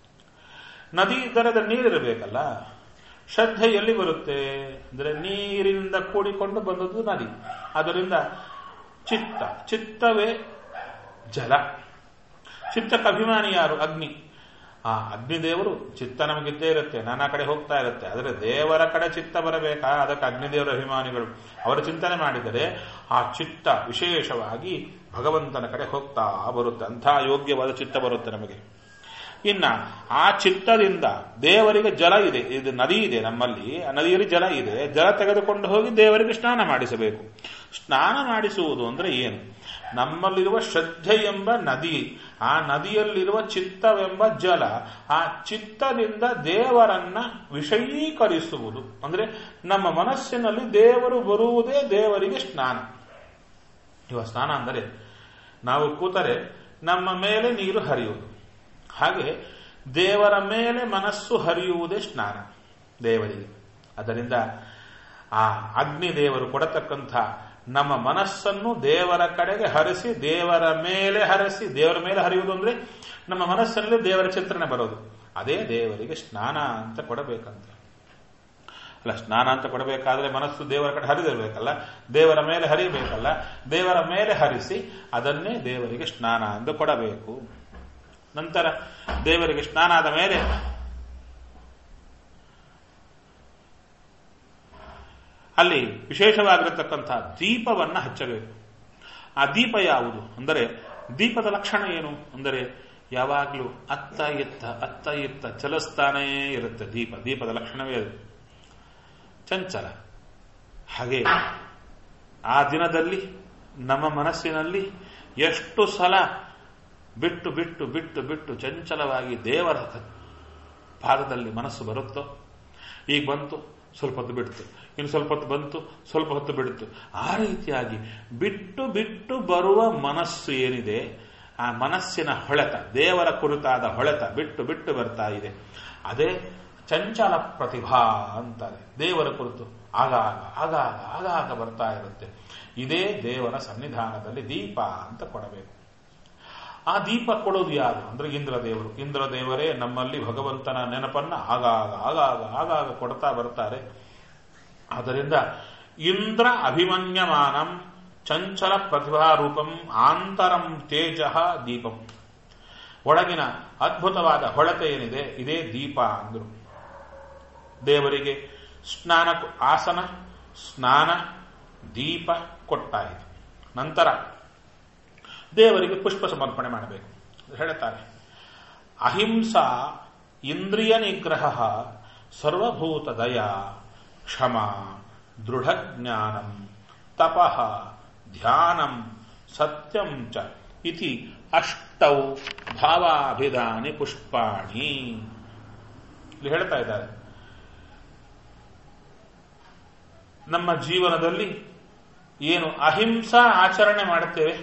ನದಿ ದರದ ನೀರಿರಬೇಕಲ್ಲ ಶ್ರದ್ಧೆ ಎಲ್ಲಿ ಬರುತ್ತೆ ಅಂದ್ರೆ ನೀರಿನಿಂದ ಕೂಡಿಕೊಂಡು ಬಂದದ್ದು ನದಿ ಅದರಿಂದ ಚಿತ್ತ ಚಿತ್ತವೇ ಜಲ ಚಿತ್ತಕ್ಕೆ ಅಭಿಮಾನಿ ಯಾರು ಅಗ್ನಿ ಆ ಅಗ್ನಿದೇವರು ಚಿತ್ತ ನಮಗಿದ್ದೇ ಇರುತ್ತೆ ನಾನಾ ಕಡೆ ಹೋಗ್ತಾ ಇರುತ್ತೆ ಆದರೆ ದೇವರ ಕಡೆ ಚಿತ್ತ ಬರಬೇಕಾ ಅದಕ್ಕೆ ಅಗ್ನಿದೇವರ ಅಭಿಮಾನಿಗಳು ಅವರ ಚಿಂತನೆ ಮಾಡಿದರೆ ಆ ಚಿತ್ತ ವಿಶೇಷವಾಗಿ ಭಗವಂತನ ಕಡೆ ಹೋಗ್ತಾ ಬರುತ್ತೆ ಅಂಥ ಯೋಗ್ಯವಾದ ಚಿತ್ತ ಬರುತ್ತೆ ನಮಗೆ ಇನ್ನ ಆ ಚಿತ್ತದಿಂದ ದೇವರಿಗೆ ಜಲ ಇದೆ ಇದು ನದಿ ಇದೆ ನಮ್ಮಲ್ಲಿ ಆ ನದಿಯಲ್ಲಿ ಜಲ ಇದೆ ಜಲ ತೆಗೆದುಕೊಂಡು ಹೋಗಿ ದೇವರಿಗೆ ಸ್ನಾನ ಮಾಡಿಸಬೇಕು ಸ್ನಾನ ಮಾಡಿಸುವುದು ಅಂದ್ರೆ ಏನು ನಮ್ಮಲ್ಲಿರುವ ಶ್ರದ್ಧೆ ಎಂಬ ನದಿ ಆ ನದಿಯಲ್ಲಿರುವ ಚಿತ್ತವೆಂಬ ಜಲ ಆ ಚಿತ್ತದಿಂದ ದೇವರನ್ನ ವಿಷಯೀಕರಿಸುವುದು ಅಂದ್ರೆ ನಮ್ಮ ಮನಸ್ಸಿನಲ್ಲಿ ದೇವರು ಬರುವುದೇ ದೇವರಿಗೆ ಸ್ನಾನ ಇವ ಸ್ನಾನ ಅಂದರೆ ನಾವು ಕೂತರೆ ನಮ್ಮ ಮೇಲೆ ನೀರು ಹರಿಯುವುದು ಹಾಗೆ ದೇವರ ಮೇಲೆ ಮನಸ್ಸು ಹರಿಯುವುದೇ ಸ್ನಾನ ದೇವರಿಗೆ ಅದರಿಂದ ಆ ಅಗ್ನಿ ದೇವರು ಕೊಡತಕ್ಕಂಥ ನಮ್ಮ ಮನಸ್ಸನ್ನು ದೇವರ ಕಡೆಗೆ ಹರಿಸಿ ದೇವರ ಮೇಲೆ ಹರಿಸಿ ದೇವರ ಮೇಲೆ ಹರಿಯುವುದು ಅಂದ್ರೆ ನಮ್ಮ ಮನಸ್ಸಲ್ಲಿ ದೇವರ ಚಿತ್ರಣ ಬರೋದು ಅದೇ ದೇವರಿಗೆ ಸ್ನಾನ ಅಂತ ಕೊಡಬೇಕಂತ ಅಲ್ಲ ಸ್ನಾನ ಅಂತ ಕೊಡಬೇಕಾದ್ರೆ ಮನಸ್ಸು ದೇವರ ಕಡೆ ಹರಿದಿರ್ಬೇಕಲ್ಲ ದೇವರ ಮೇಲೆ ಹರಿಯಬೇಕಲ್ಲ ದೇವರ ಮೇಲೆ ಹರಿಸಿ ಅದನ್ನೇ ದೇವರಿಗೆ ಸ್ನಾನ ಎಂದು ಕೊಡಬೇಕು ನಂತರ ದೇವರಿಗೆ ಸ್ನಾನ ಆದ ಮೇಲೆ ಅಲ್ಲಿ ವಿಶೇಷವಾಗಿರತಕ್ಕಂಥ ದೀಪವನ್ನ ಹಚ್ಚಬೇಕು ಆ ದೀಪ ಯಾವುದು ಅಂದರೆ ದೀಪದ ಲಕ್ಷಣ ಏನು ಅಂದರೆ ಯಾವಾಗಲೂ ಅತ್ತ ಎತ್ತ ಅತ್ತ ಎತ್ತ ಚಲಿಸ್ತಾನೇ ಇರುತ್ತೆ ದೀಪ ದೀಪದ ಲಕ್ಷಣವೇ ಅದು ಚಂಚಲ ಹಾಗೆ ಆ ದಿನದಲ್ಲಿ ನಮ್ಮ ಮನಸ್ಸಿನಲ್ಲಿ ಎಷ್ಟು ಸಲ ಬಿಟ್ಟು ಬಿಟ್ಟು ಬಿಟ್ಟು ಬಿಟ್ಟು ಚಂಚಲವಾಗಿ ದೇವರ ಪಾದದಲ್ಲಿ ಮನಸ್ಸು ಬರುತ್ತೋ ಈಗ ಬಂತು ಸ್ವಲ್ಪ ಹೊತ್ತು ಬಿಡ್ತು ಇನ್ನು ಸ್ವಲ್ಪ ಹೊತ್ತು ಬಂತು ಸ್ವಲ್ಪ ಹೊತ್ತು ಬಿಡ್ತು ಆ ರೀತಿಯಾಗಿ ಬಿಟ್ಟು ಬಿಟ್ಟು ಬರುವ ಮನಸ್ಸು ಏನಿದೆ ಆ ಮನಸ್ಸಿನ ಹೊಳೆತ ದೇವರ ಕುರಿತಾದ ಹೊಳೆತ ಬಿಟ್ಟು ಬಿಟ್ಟು ಬರ್ತಾ ಇದೆ ಅದೇ ಚಂಚಲ ಪ್ರತಿಭಾ ಅಂತಾರೆ ದೇವರ ಕುರಿತು ಆಗಾಗ ಆಗಾಗ ಆಗಾಗ ಬರ್ತಾ ಇರುತ್ತೆ ಇದೇ ದೇವರ ಸನ್ನಿಧಾನದಲ್ಲಿ ದೀಪ ಅಂತ ಕೊಡಬೇಕು ಆ ದೀಪ ಕೊಡೋದು ಯಾರು ಅಂದ್ರೆ ಇಂದ್ರ ದೇವರು ಇಂದ್ರ ದೇವರೇ ನಮ್ಮಲ್ಲಿ ಭಗವಂತನ ನೆನಪನ್ನ ಆಗಾಗ ಆಗಾಗ ಆಗಾಗ ಕೊಡ್ತಾ ಬರ್ತಾರೆ ಆದ್ದರಿಂದ ಇಂದ್ರ ಅಭಿಮನ್ಯಮಾನಂ ಚಂಚಲ ಪ್ರತಿಭಾರೂಪಂ ಆಂತರಂ ತೇಜ ದೀಪಂ ಒಳಗಿನ ಅದ್ಭುತವಾದ ಹೊಳತೆ ಏನಿದೆ ಇದೇ ದೀಪ ಅಂದರು ದೇವರಿಗೆ ಸ್ನಾನ ಆಸನ ಸ್ನಾನ ದೀಪ ಕೊಟ್ಟಾಯಿತು ನಂತರ ದೇವರಿಗೆ ಪುಷ್ಪ ಸಮರ್ಪಣೆ ಮಾಡಬೇಕು ಹೇಳ್ತಾರೆ ಅಹಿಂಸಾ ಇಂದ್ರಿಯ ನಿಗ್ರಹ ಸರ್ವಭೂತ ದಯ ಕ್ಷಮ ದೃಢಜ್ಞಾನಂ ತಪಃ ಧ್ಯಾನಂ ಸತ್ಯಂ ಚ ಇತಿ ಅಷ್ಟೌ ಭಾವಾಭಿಧಾನಿ ಪುಷ್ಪಾಣಿ ಇಲ್ಲಿ ಹೇಳ್ತಾ ಇದ್ದಾರೆ ನಮ್ಮ ಜೀವನದಲ್ಲಿ ಏನು ಅಹಿಂಸಾ ಆಚರಣೆ ಮಾಡುತ್ತೇವೆ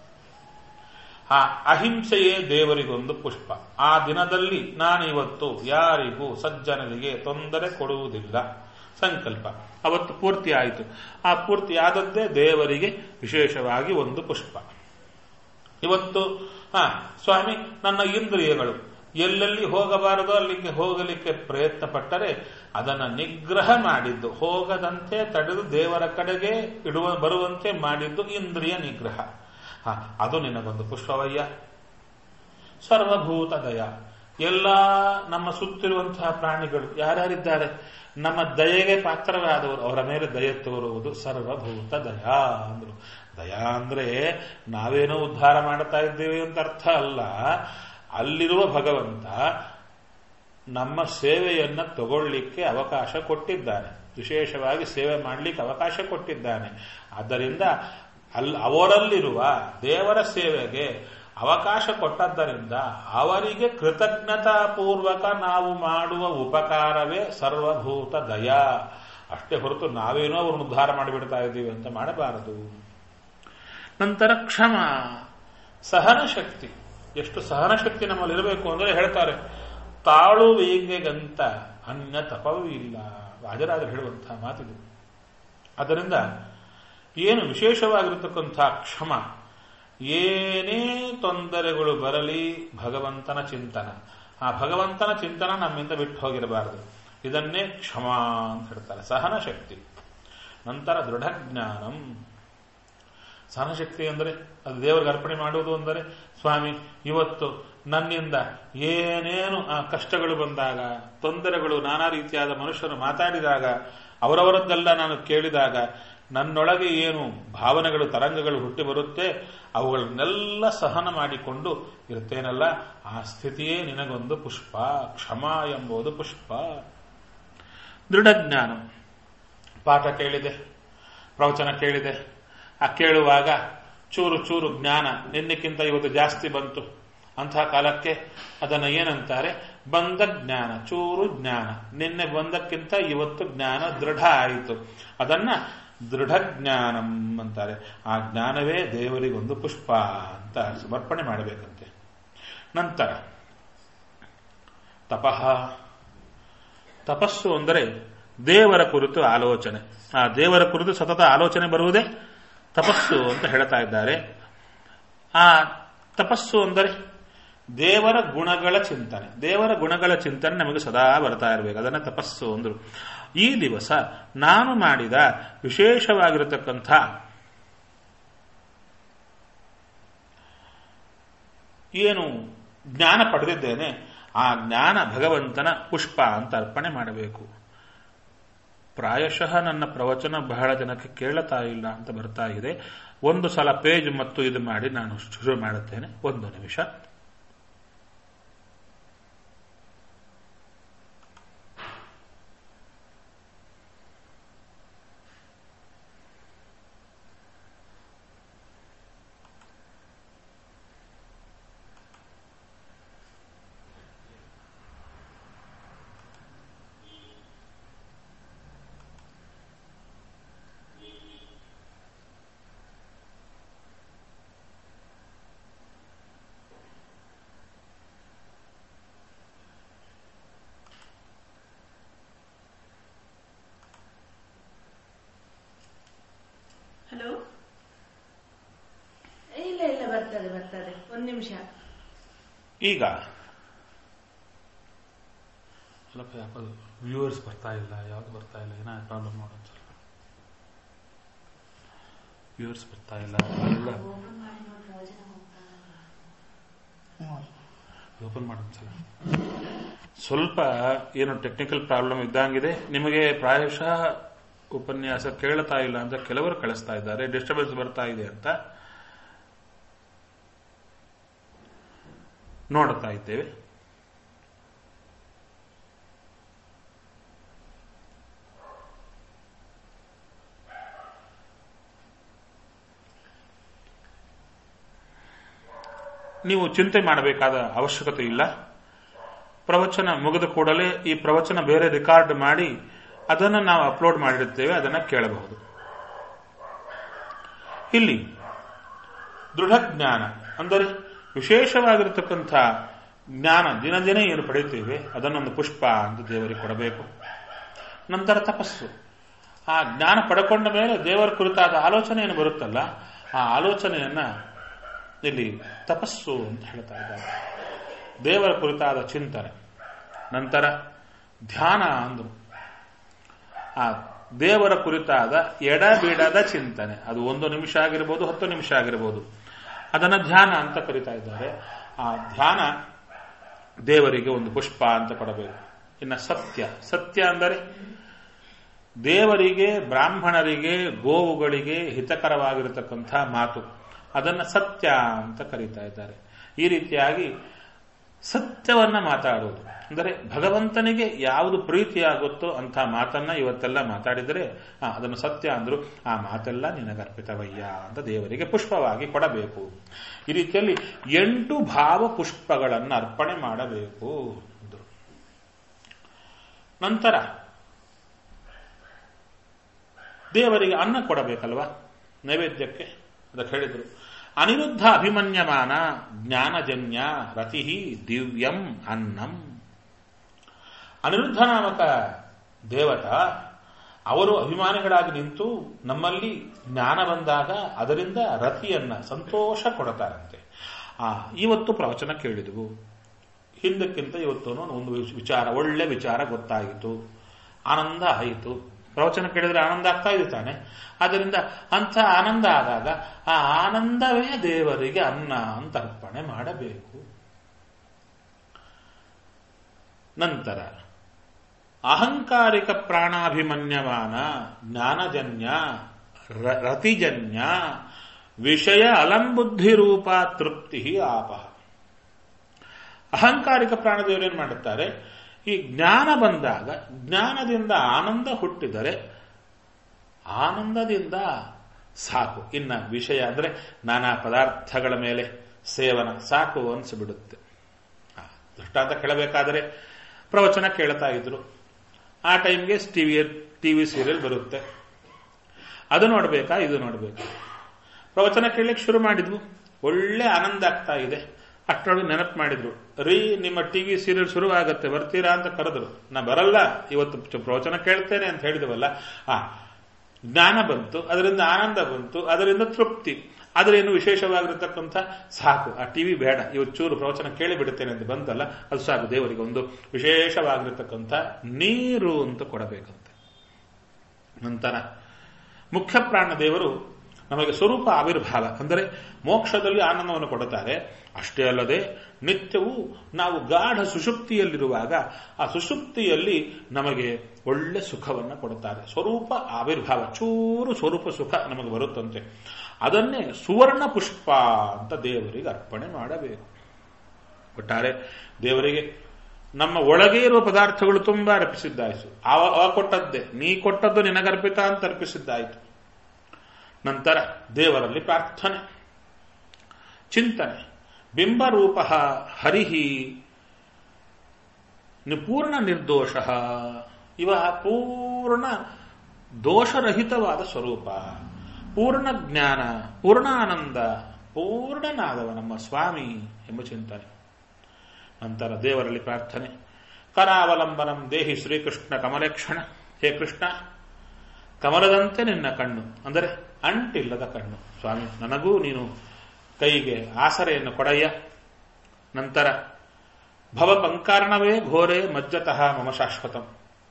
ಆ ಅಹಿಂಸೆಯೇ ದೇವರಿಗೊಂದು ಪುಷ್ಪ ಆ ದಿನದಲ್ಲಿ ನಾನಿವತ್ತು ಯಾರಿಗೂ ಸಜ್ಜನರಿಗೆ ತೊಂದರೆ ಕೊಡುವುದಿಲ್ಲ ಸಂಕಲ್ಪ ಅವತ್ತು ಪೂರ್ತಿ ಆಯಿತು ಆ ಪೂರ್ತಿ ಆದದ್ದೇ ದೇವರಿಗೆ ವಿಶೇಷವಾಗಿ ಒಂದು ಪುಷ್ಪ ಇವತ್ತು ಹಾ ಸ್ವಾಮಿ ನನ್ನ ಇಂದ್ರಿಯಗಳು ಎಲ್ಲೆಲ್ಲಿ ಹೋಗಬಾರದೋ ಅಲ್ಲಿಗೆ ಹೋಗಲಿಕ್ಕೆ ಪ್ರಯತ್ನ ಪಟ್ಟರೆ ಅದನ್ನು ನಿಗ್ರಹ ಮಾಡಿದ್ದು ಹೋಗದಂತೆ ತಡೆದು ದೇವರ ಕಡೆಗೆ ಇಡುವ ಬರುವಂತೆ ಮಾಡಿದ್ದು ಇಂದ್ರಿಯ ನಿಗ್ರಹ ಹ ಅದು ನಿನಗೊಂದು ಪುಷ್ಪವಯ್ಯ ಸರ್ವಭೂತ ದಯ ಎಲ್ಲ ನಮ್ಮ ಸುತ್ತಿರುವಂತಹ ಪ್ರಾಣಿಗಳು ಯಾರ್ಯಾರಿದ್ದಾರೆ ನಮ್ಮ ದಯೆಗೆ ಪಾತ್ರವಾದವರು ಅವರ ಮೇಲೆ ದಯೆ ತೋರುವುದು ಸರ್ವಭೂತ ದಯಾ ಅಂದ್ರು ದಯಾ ಅಂದ್ರೆ ನಾವೇನೋ ಉದ್ಧಾರ ಮಾಡ್ತಾ ಇದ್ದೇವೆ ಅಂತ ಅರ್ಥ ಅಲ್ಲ ಅಲ್ಲಿರುವ ಭಗವಂತ ನಮ್ಮ ಸೇವೆಯನ್ನ ತಗೊಳ್ಳಿಕ್ಕೆ ಅವಕಾಶ ಕೊಟ್ಟಿದ್ದಾನೆ ವಿಶೇಷವಾಗಿ ಸೇವೆ ಮಾಡಲಿಕ್ಕೆ ಅವಕಾಶ ಕೊಟ್ಟಿದ್ದಾನೆ ಆದ್ದರಿಂದ ಅಲ್ಲಿ ಅವರಲ್ಲಿರುವ ದೇವರ ಸೇವೆಗೆ ಅವಕಾಶ ಕೊಟ್ಟದ್ದರಿಂದ ಅವರಿಗೆ ಕೃತಜ್ಞತಾಪೂರ್ವಕ ನಾವು ಮಾಡುವ ಉಪಕಾರವೇ ಸರ್ವಭೂತ ದಯಾ ಅಷ್ಟೇ ಹೊರತು ನಾವೇನೋ ಅವ್ರನ್ನ ಉದ್ಧಾರ ಮಾಡಿಬಿಡ್ತಾ ಇದ್ದೀವಿ ಅಂತ ಮಾಡಬಾರದು ನಂತರ ಕ್ಷಮ ಸಹನ ಶಕ್ತಿ ಎಷ್ಟು ಸಹನ ಶಕ್ತಿ ನಮ್ಮಲ್ಲಿ ಇರಬೇಕು ಅಂದ್ರೆ ಹೇಳ್ತಾರೆ ತಾಳುವಿಗೆಗಂತ ಅನ್ಯ ತಪವೂ ಇಲ್ಲ ರಾಜರಾಜರು ಹೇಳುವಂತಹ ಮಾತಿದು ಅದರಿಂದ ಏನು ವಿಶೇಷವಾಗಿರತಕ್ಕಂಥ ಕ್ಷಮ ಏನೇ ತೊಂದರೆಗಳು ಬರಲಿ ಭಗವಂತನ ಚಿಂತನ ಆ ಭಗವಂತನ ಚಿಂತನ ನಮ್ಮಿಂದ ಬಿಟ್ಟು ಹೋಗಿರಬಾರದು ಇದನ್ನೇ ಕ್ಷಮ ಅಂತ ಹೇಳ್ತಾರೆ ಸಹನ ಶಕ್ತಿ ನಂತರ ದೃಢಜ್ಞಾನಂ ಸಹನಶಕ್ತಿ ಅಂದರೆ ಅದು ದೇವರಿಗೆ ಅರ್ಪಣೆ ಮಾಡುವುದು ಅಂದರೆ ಸ್ವಾಮಿ ಇವತ್ತು ನನ್ನಿಂದ ಏನೇನು ಆ ಕಷ್ಟಗಳು ಬಂದಾಗ ತೊಂದರೆಗಳು ನಾನಾ ರೀತಿಯಾದ ಮನುಷ್ಯರು ಮಾತಾಡಿದಾಗ ಅವರವರದ್ದೆಲ್ಲ ನಾನು ಕೇಳಿದಾಗ ನನ್ನೊಳಗೆ ಏನು ಭಾವನೆಗಳು ತರಂಗಗಳು ಹುಟ್ಟಿ ಬರುತ್ತೆ ಅವುಗಳನ್ನೆಲ್ಲ ಸಹನ ಮಾಡಿಕೊಂಡು ಇರ್ತೇನಲ್ಲ ಆ ಸ್ಥಿತಿಯೇ ನಿನಗೊಂದು ಪುಷ್ಪ ಕ್ಷಮ ಎಂಬುದು ಪುಷ್ಪ ದೃಢಜ್ಞಾನ ಪಾಠ ಕೇಳಿದೆ ಪ್ರವಚನ ಕೇಳಿದೆ ಆ ಕೇಳುವಾಗ ಚೂರು ಚೂರು ಜ್ಞಾನ ನಿನ್ನೆಕ್ಕಿಂತ ಇವತ್ತು ಜಾಸ್ತಿ ಬಂತು ಅಂತಹ ಕಾಲಕ್ಕೆ ಅದನ್ನು ಏನಂತಾರೆ ಬಂದ ಜ್ಞಾನ ಚೂರು ಜ್ಞಾನ ನಿನ್ನೆ ಬಂದಕ್ಕಿಂತ ಇವತ್ತು ಜ್ಞಾನ ದೃಢ ಆಯಿತು ಅದನ್ನ ದೃಢ ಜ್ಞಾನಂ ಅಂತಾರೆ ಆ ಜ್ಞಾನವೇ ದೇವರಿಗೊಂದು ಪುಷ್ಪ ಅಂತ ಸಮರ್ಪಣೆ ಮಾಡಬೇಕಂತೆ ನಂತರ ತಪಃ ತಪಸ್ಸು ಅಂದರೆ ದೇವರ ಕುರಿತು ಆಲೋಚನೆ ಆ ದೇವರ ಕುರಿತು ಸತತ ಆಲೋಚನೆ ಬರುವುದೇ ತಪಸ್ಸು ಅಂತ ಹೇಳ್ತಾ ಇದ್ದಾರೆ ಆ ತಪಸ್ಸು ಅಂದರೆ ದೇವರ ಗುಣಗಳ ಚಿಂತನೆ ದೇವರ ಗುಣಗಳ ಚಿಂತನೆ ನಮಗೆ ಸದಾ ಬರ್ತಾ ಇರಬೇಕು ಅದನ್ನ ತಪಸ್ಸು ಅಂದ್ರು ಈ ದಿವಸ ನಾನು ಮಾಡಿದ ವಿಶೇಷವಾಗಿರತಕ್ಕಂಥ ಏನು ಜ್ಞಾನ ಪಡೆದಿದ್ದೇನೆ ಆ ಜ್ಞಾನ ಭಗವಂತನ ಪುಷ್ಪ ಅಂತ ಅರ್ಪಣೆ ಮಾಡಬೇಕು ಪ್ರಾಯಶಃ ನನ್ನ ಪ್ರವಚನ ಬಹಳ ಜನಕ್ಕೆ ಕೇಳತಾ ಇಲ್ಲ ಅಂತ ಬರ್ತಾ ಇದೆ ಒಂದು ಸಲ ಪೇಜ್ ಮತ್ತು ಇದು ಮಾಡಿ ನಾನು ಶುರು ಮಾಡುತ್ತೇನೆ ಒಂದು ನಿಮಿಷ
ಹಲೋ ಇಲ್ಲ ಇಲ್ಲ ಬರ್ತದೆ ಬರ್ತದೆ ಒಂದ್ ನಿಮಿಷ
ಈಗ ಸ್ವಲ್ಪ ಯಾಕೋ ವ್ಯೂವರ್ಸ್ ಬರ್ತಾ ಇಲ್ಲ ಯಾವ್ದು ಬರ್ತಾ ಇಲ್ಲ ಏನೋ ಪ್ರಾಬ್ಲಮ್ ಮಾಡೋದು ಸ್ವಲ್ಪ ವ್ಯೂವರ್ಸ್ ಬರ್ತಾ ಇಲ್ಲ ಎಲ್ಲ ಓಪನ್ ಮಾಡೋದು ಸ್ವಲ್ಪ ಏನು ಟೆಕ್ನಿಕಲ್ ಪ್ರಾಬ್ಲಮ್ ಇದ್ದಂಗಿದೆ ನಿಮಗೆ ಪ್ರಾಯಶಃ ಉಪನ್ಯಾಸ ಕೇಳ್ತಾ ಇಲ್ಲ ಅಂತ ಕೆಲವರು ಕಳಿಸ್ತಾ ಇದ್ದಾರೆ ಡಿಸ್ಟರ್ಬೆನ್ಸ್ ಬರ್ತಾ ಇದೆ ಅಂತ ನೋಡುತ್ತಾ ಇದ್ದೇವೆ ನೀವು ಚಿಂತೆ ಮಾಡಬೇಕಾದ ಅವಶ್ಯಕತೆ ಇಲ್ಲ ಪ್ರವಚನ ಮುಗಿದ ಕೂಡಲೇ ಈ ಪ್ರವಚನ ಬೇರೆ ರೆಕಾರ್ಡ್ ಮಾಡಿ ಅದನ್ನು ನಾವು ಅಪ್ಲೋಡ್ ಮಾಡಿರುತ್ತೇವೆ ಅದನ್ನು ಕೇಳಬಹುದು ಇಲ್ಲಿ ದೃಢ ಜ್ಞಾನ ಅಂದರೆ ವಿಶೇಷವಾಗಿರತಕ್ಕಂಥ ಜ್ಞಾನ ದಿನ ದಿನ ಏನು ಪಡೆಯುತ್ತೇವೆ ಅದನ್ನೊಂದು ಪುಷ್ಪ ಅಂತ ದೇವರಿಗೆ ಕೊಡಬೇಕು ನಂತರ ತಪಸ್ಸು ಆ ಜ್ಞಾನ ಪಡ್ಕೊಂಡ ಮೇಲೆ ದೇವರ ಕುರಿತಾದ ಆಲೋಚನೆ ಏನು ಬರುತ್ತಲ್ಲ ಆ ಆಲೋಚನೆಯನ್ನ ಇಲ್ಲಿ ತಪಸ್ಸು ಅಂತ ಹೇಳ್ತಾ ಇದ್ದಾರೆ ದೇವರ ಕುರಿತಾದ ಚಿಂತನೆ ನಂತರ ಧ್ಯಾನ ಅಂದರು ಆ ದೇವರ ಕುರಿತಾದ ಎಡಬಿಡದ ಚಿಂತನೆ ಅದು ಒಂದು ನಿಮಿಷ ಆಗಿರ್ಬೋದು ಹತ್ತು ನಿಮಿಷ ಆಗಿರ್ಬೋದು ಅದನ್ನ ಧ್ಯಾನ ಅಂತ ಕರಿತಾ ಇದ್ದಾರೆ ಆ ಧ್ಯಾನ ದೇವರಿಗೆ ಒಂದು ಪುಷ್ಪ ಅಂತ ಕೊಡಬೇಕು ಇನ್ನು ಸತ್ಯ ಸತ್ಯ ಅಂದರೆ ದೇವರಿಗೆ ಬ್ರಾಹ್ಮಣರಿಗೆ ಗೋವುಗಳಿಗೆ ಹಿತಕರವಾಗಿರತಕ್ಕಂಥ ಮಾತು ಅದನ್ನು ಸತ್ಯ ಅಂತ ಕರೀತಾ ಇದ್ದಾರೆ ಈ ರೀತಿಯಾಗಿ ಸತ್ಯವನ್ನ ಮಾತಾಡುವುದು ಅಂದರೆ ಭಗವಂತನಿಗೆ ಯಾವುದು ಪ್ರೀತಿಯಾಗುತ್ತೋ ಅಂಥ ಮಾತನ್ನ ಇವತ್ತೆಲ್ಲ ಮಾತಾಡಿದರೆ ಆ, ಅದನ್ನು ಸತ್ಯ ಅಂದ್ರು ಆ ಮಾತೆಲ್ಲ ನಿನಗರ್ಪಿತವಯ್ಯ ಅಂತ ದೇವರಿಗೆ ಪುಷ್ಪವಾಗಿ ಕೊಡಬೇಕು ಈ ರೀತಿಯಲ್ಲಿ ಎಂಟು ಭಾವ ಪುಷ್ಪಗಳನ್ನು ಅರ್ಪಣೆ ಮಾಡಬೇಕು ಅಂದ್ರು ನಂತರ ದೇವರಿಗೆ ಅನ್ನ ಕೊಡಬೇಕಲ್ವಾ ನೈವೇದ್ಯಕ್ಕೆ ಅದಕ್ಕೆ ಹೇಳಿದ್ರು ಅನಿರುದ್ಧ ಅಭಿಮನ್ಯಮಾನ ಜ್ಞಾನಜನ್ಯ ರತಿ ದಿವ್ಯಂ ಅನ್ನಂ ಅನಿರುದ್ಧ ನಾಮಕ ದೇವತ ಅವರು ಅಭಿಮಾನಿಗಳಾಗಿ ನಿಂತು ನಮ್ಮಲ್ಲಿ ಜ್ಞಾನ ಬಂದಾಗ ಅದರಿಂದ ರತಿಯನ್ನ ಸಂತೋಷ ಕೊಡತಾರಂತೆ ಆ ಇವತ್ತು ಪ್ರವಚನ ಕೇಳಿದವು ಹಿಂದಕ್ಕಿಂತ ಇವತ್ತು ಒಂದು ವಿಚಾರ ಒಳ್ಳೆ ವಿಚಾರ ಗೊತ್ತಾಯಿತು ಆನಂದ ಆಯಿತು ಪ್ರವಚನ ಕೇಳಿದ್ರೆ ಆನಂದ ಆಗ್ತಾ ಇದೆ ತಾನೆ ಆದ್ದರಿಂದ ಅಂಥ ಆನಂದ ಆದಾಗ ಆ ಆನಂದವೇ ದೇವರಿಗೆ ಅನ್ನ ಅಂತ ಅರ್ಪಣೆ ಮಾಡಬೇಕು ನಂತರ ಅಹಂಕಾರಿಕ ಪ್ರಾಣಾಭಿಮನ್ಯಮಾನ ಜ್ಞಾನಜನ್ಯ ರ- ರತಿಜನ್ಯ ವಿಷಯ ಅಲಂಬುದ್ಧಿ ರೂಪ ತೃಪ್ತಿ ಆಪಹ ಅಹಂಕಾರಿಕ ಪ್ರಾಣದೇವರು ಏನ್ ಮಾಡುತ್ತಾರೆ ಈ ಜ್ಞಾನ ಬಂದಾಗ ಜ್ಞಾನದಿಂದ ಆನಂದ ಹುಟ್ಟಿದರೆ ಆನಂದದಿಂದ ಸಾಕು ಇನ್ನ ವಿಷಯ ಅಂದ್ರೆ ನಾನಾ ಪದಾರ್ಥಗಳ ಮೇಲೆ ಸೇವನ ಸಾಕು ಅನಿಸ್ಬಿಡುತ್ತೆ ಆ, ದೃಷ್ಟಾಂತ ಕೇಳಬೇಕಾದರೆ ಪ್ರವಚನ ಕೇಳ್ತಾ ಇದ್ರು ಆ ಟೈಮ್ಗೆ ಟಿವಿ ಟಿವಿ ಸೀರಿಯಲ್ ಬರುತ್ತೆ ಅದು ನೋಡ್ಬೇಕಾ ಇದು ನೋಡ್ಬೇಕಾ ಪ್ರವಚನ ಕೇಳಲಿಕ್ಕೆ ಶುರು ಮಾಡಿದ್ವು ಒಳ್ಳೆ ಆನಂದ ಆಗ್ತಾ ಇದೆ ಅಷ್ಟರೊಳಗೆ ನೆನಪು ಮಾಡಿದ್ರು ರೀ ನಿಮ್ಮ ಟಿವಿ ಸೀರಿಯಲ್ ಶುರು ಆಗತ್ತೆ ಬರ್ತೀರಾ ಅಂತ ಕರೆದ್ರು ನಾ ಬರಲ್ಲ ಇವತ್ತು ಚ- ಪ್ರವಚನ ಕೇಳ್ತೇನೆ ಅಂತ ಹೇಳಿದವಲ್ಲ ಆ ಜ್ಞಾನ ಬಂತು ಅದರಿಂದ ಆನಂದ ಬಂತು ಅದರಿಂದ ತೃಪ್ತಿ ಅದರೇನು ವಿಶೇಷವಾಗಿರತಕ್ಕಂಥ ಸಾಕು ಆ ಟಿವಿ ಬೇಡ ಇವತ್ತು ಚೂರು ಪ್ರವಚನ ಕೇಳಿ ಬಿಡುತ್ತೇನೆ ಅಂತ ಬಂತಲ್ಲ ಅದು ಸಾಕು ದೇವರಿಗೆ ಒಂದು ವಿಶೇಷವಾಗಿರತಕ್ಕಂಥ ನೀರು ಅಂತ ಕೊಡಬೇಕಂತೆ ನಂತರ ಮುಖ್ಯ ಪ್ರಾಣ ದೇವರು ನಮಗೆ ಸ್ವರೂಪ ಆವಿರ್ಭಾವ ಅಂದರೆ ಮೋಕ್ಷದಲ್ಲಿ ಆನಂದವನ್ನು ಕೊಡುತ್ತಾರೆ ಅಷ್ಟೇ ಅಲ್ಲದೆ ನಿತ್ಯವೂ ನಾವು ಗಾಢ ಸುಷುಪ್ತಿಯಲ್ಲಿರುವಾಗ ಆ ಸುಷುಪ್ತಿಯಲ್ಲಿ ನಮಗೆ ಒಳ್ಳೆ ಸುಖವನ್ನು ಕೊಡುತ್ತಾರೆ ಸ್ವರೂಪ ಆವಿರ್ಭಾವ ಚೂರು ಸ್ವರೂಪ ಸುಖ ನಮಗೆ ಬರುತ್ತಂತೆ ಅದನ್ನೇ ಸುವರ್ಣ ಪುಷ್ಪ ಅಂತ ದೇವರಿಗೆ ಅರ್ಪಣೆ ಮಾಡಬೇಕು ಒಟ್ಟಾರೆ ದೇವರಿಗೆ ನಮ್ಮ ಒಳಗೆ ಇರುವ ಪದಾರ್ಥಗಳು ತುಂಬಾ ಅರ್ಪಿಸಿದ್ದಾಯಿತು ಅವ ಅವ ಕೊಟ್ಟದ್ದೇ ನೀ ಕೊಟ್ಟದ್ದು ನಿನಗರ್ಪಿತ ಅಂತ ಅರ್ಪಿಸಿದ್ದಾಯಿತು ನಂತರ ದೇವರಲ್ಲಿ ಪ್ರಾರ್ಥನೆ ಚಿಂತನೆ ಬಿಂಬರೂಪ ಹರಿಹಿ ಪೂರ್ಣ ನಿರ್ದೋಷ ಇವ ಪೂರ್ಣ ದೋಷರಹಿತವಾದ ಸ್ವರೂಪ ಪೂರ್ಣ ಜ್ಞಾನ ಪೂರ್ಣಾನಂದ ಪೂರ್ಣನಾದವ ನಮ್ಮ ಸ್ವಾಮಿ ಎಂಬ ಚಿಂತನೆ ನಂತರ ದೇವರಲ್ಲಿ ಪ್ರಾರ್ಥನೆ ಕರಾವಲಂಬನಂ ದೇಹಿ ಶ್ರೀಕೃಷ್ಣ ಕಮಲೇಕ್ಷಣ ಹೇ ಕೃಷ್ಣ ಕಮಲದಂತೆ ನಿನ್ನ ಕಣ್ಣು ಅಂದರೆ ಅಂಟಿಲ್ಲದ ಕಣ್ಣು ಸ್ವಾಮಿ ನನಗೂ ನೀನು ಕೈಗೆ ಆಸರೆಯನ್ನು ಕೊಡಯ್ಯ ನಂತರ ಭವಪಂಕಾರಣವೇ ಘೋರೆ ಮಜ್ಜತಃ ಮಮ ಶಾಶ್ವತಂ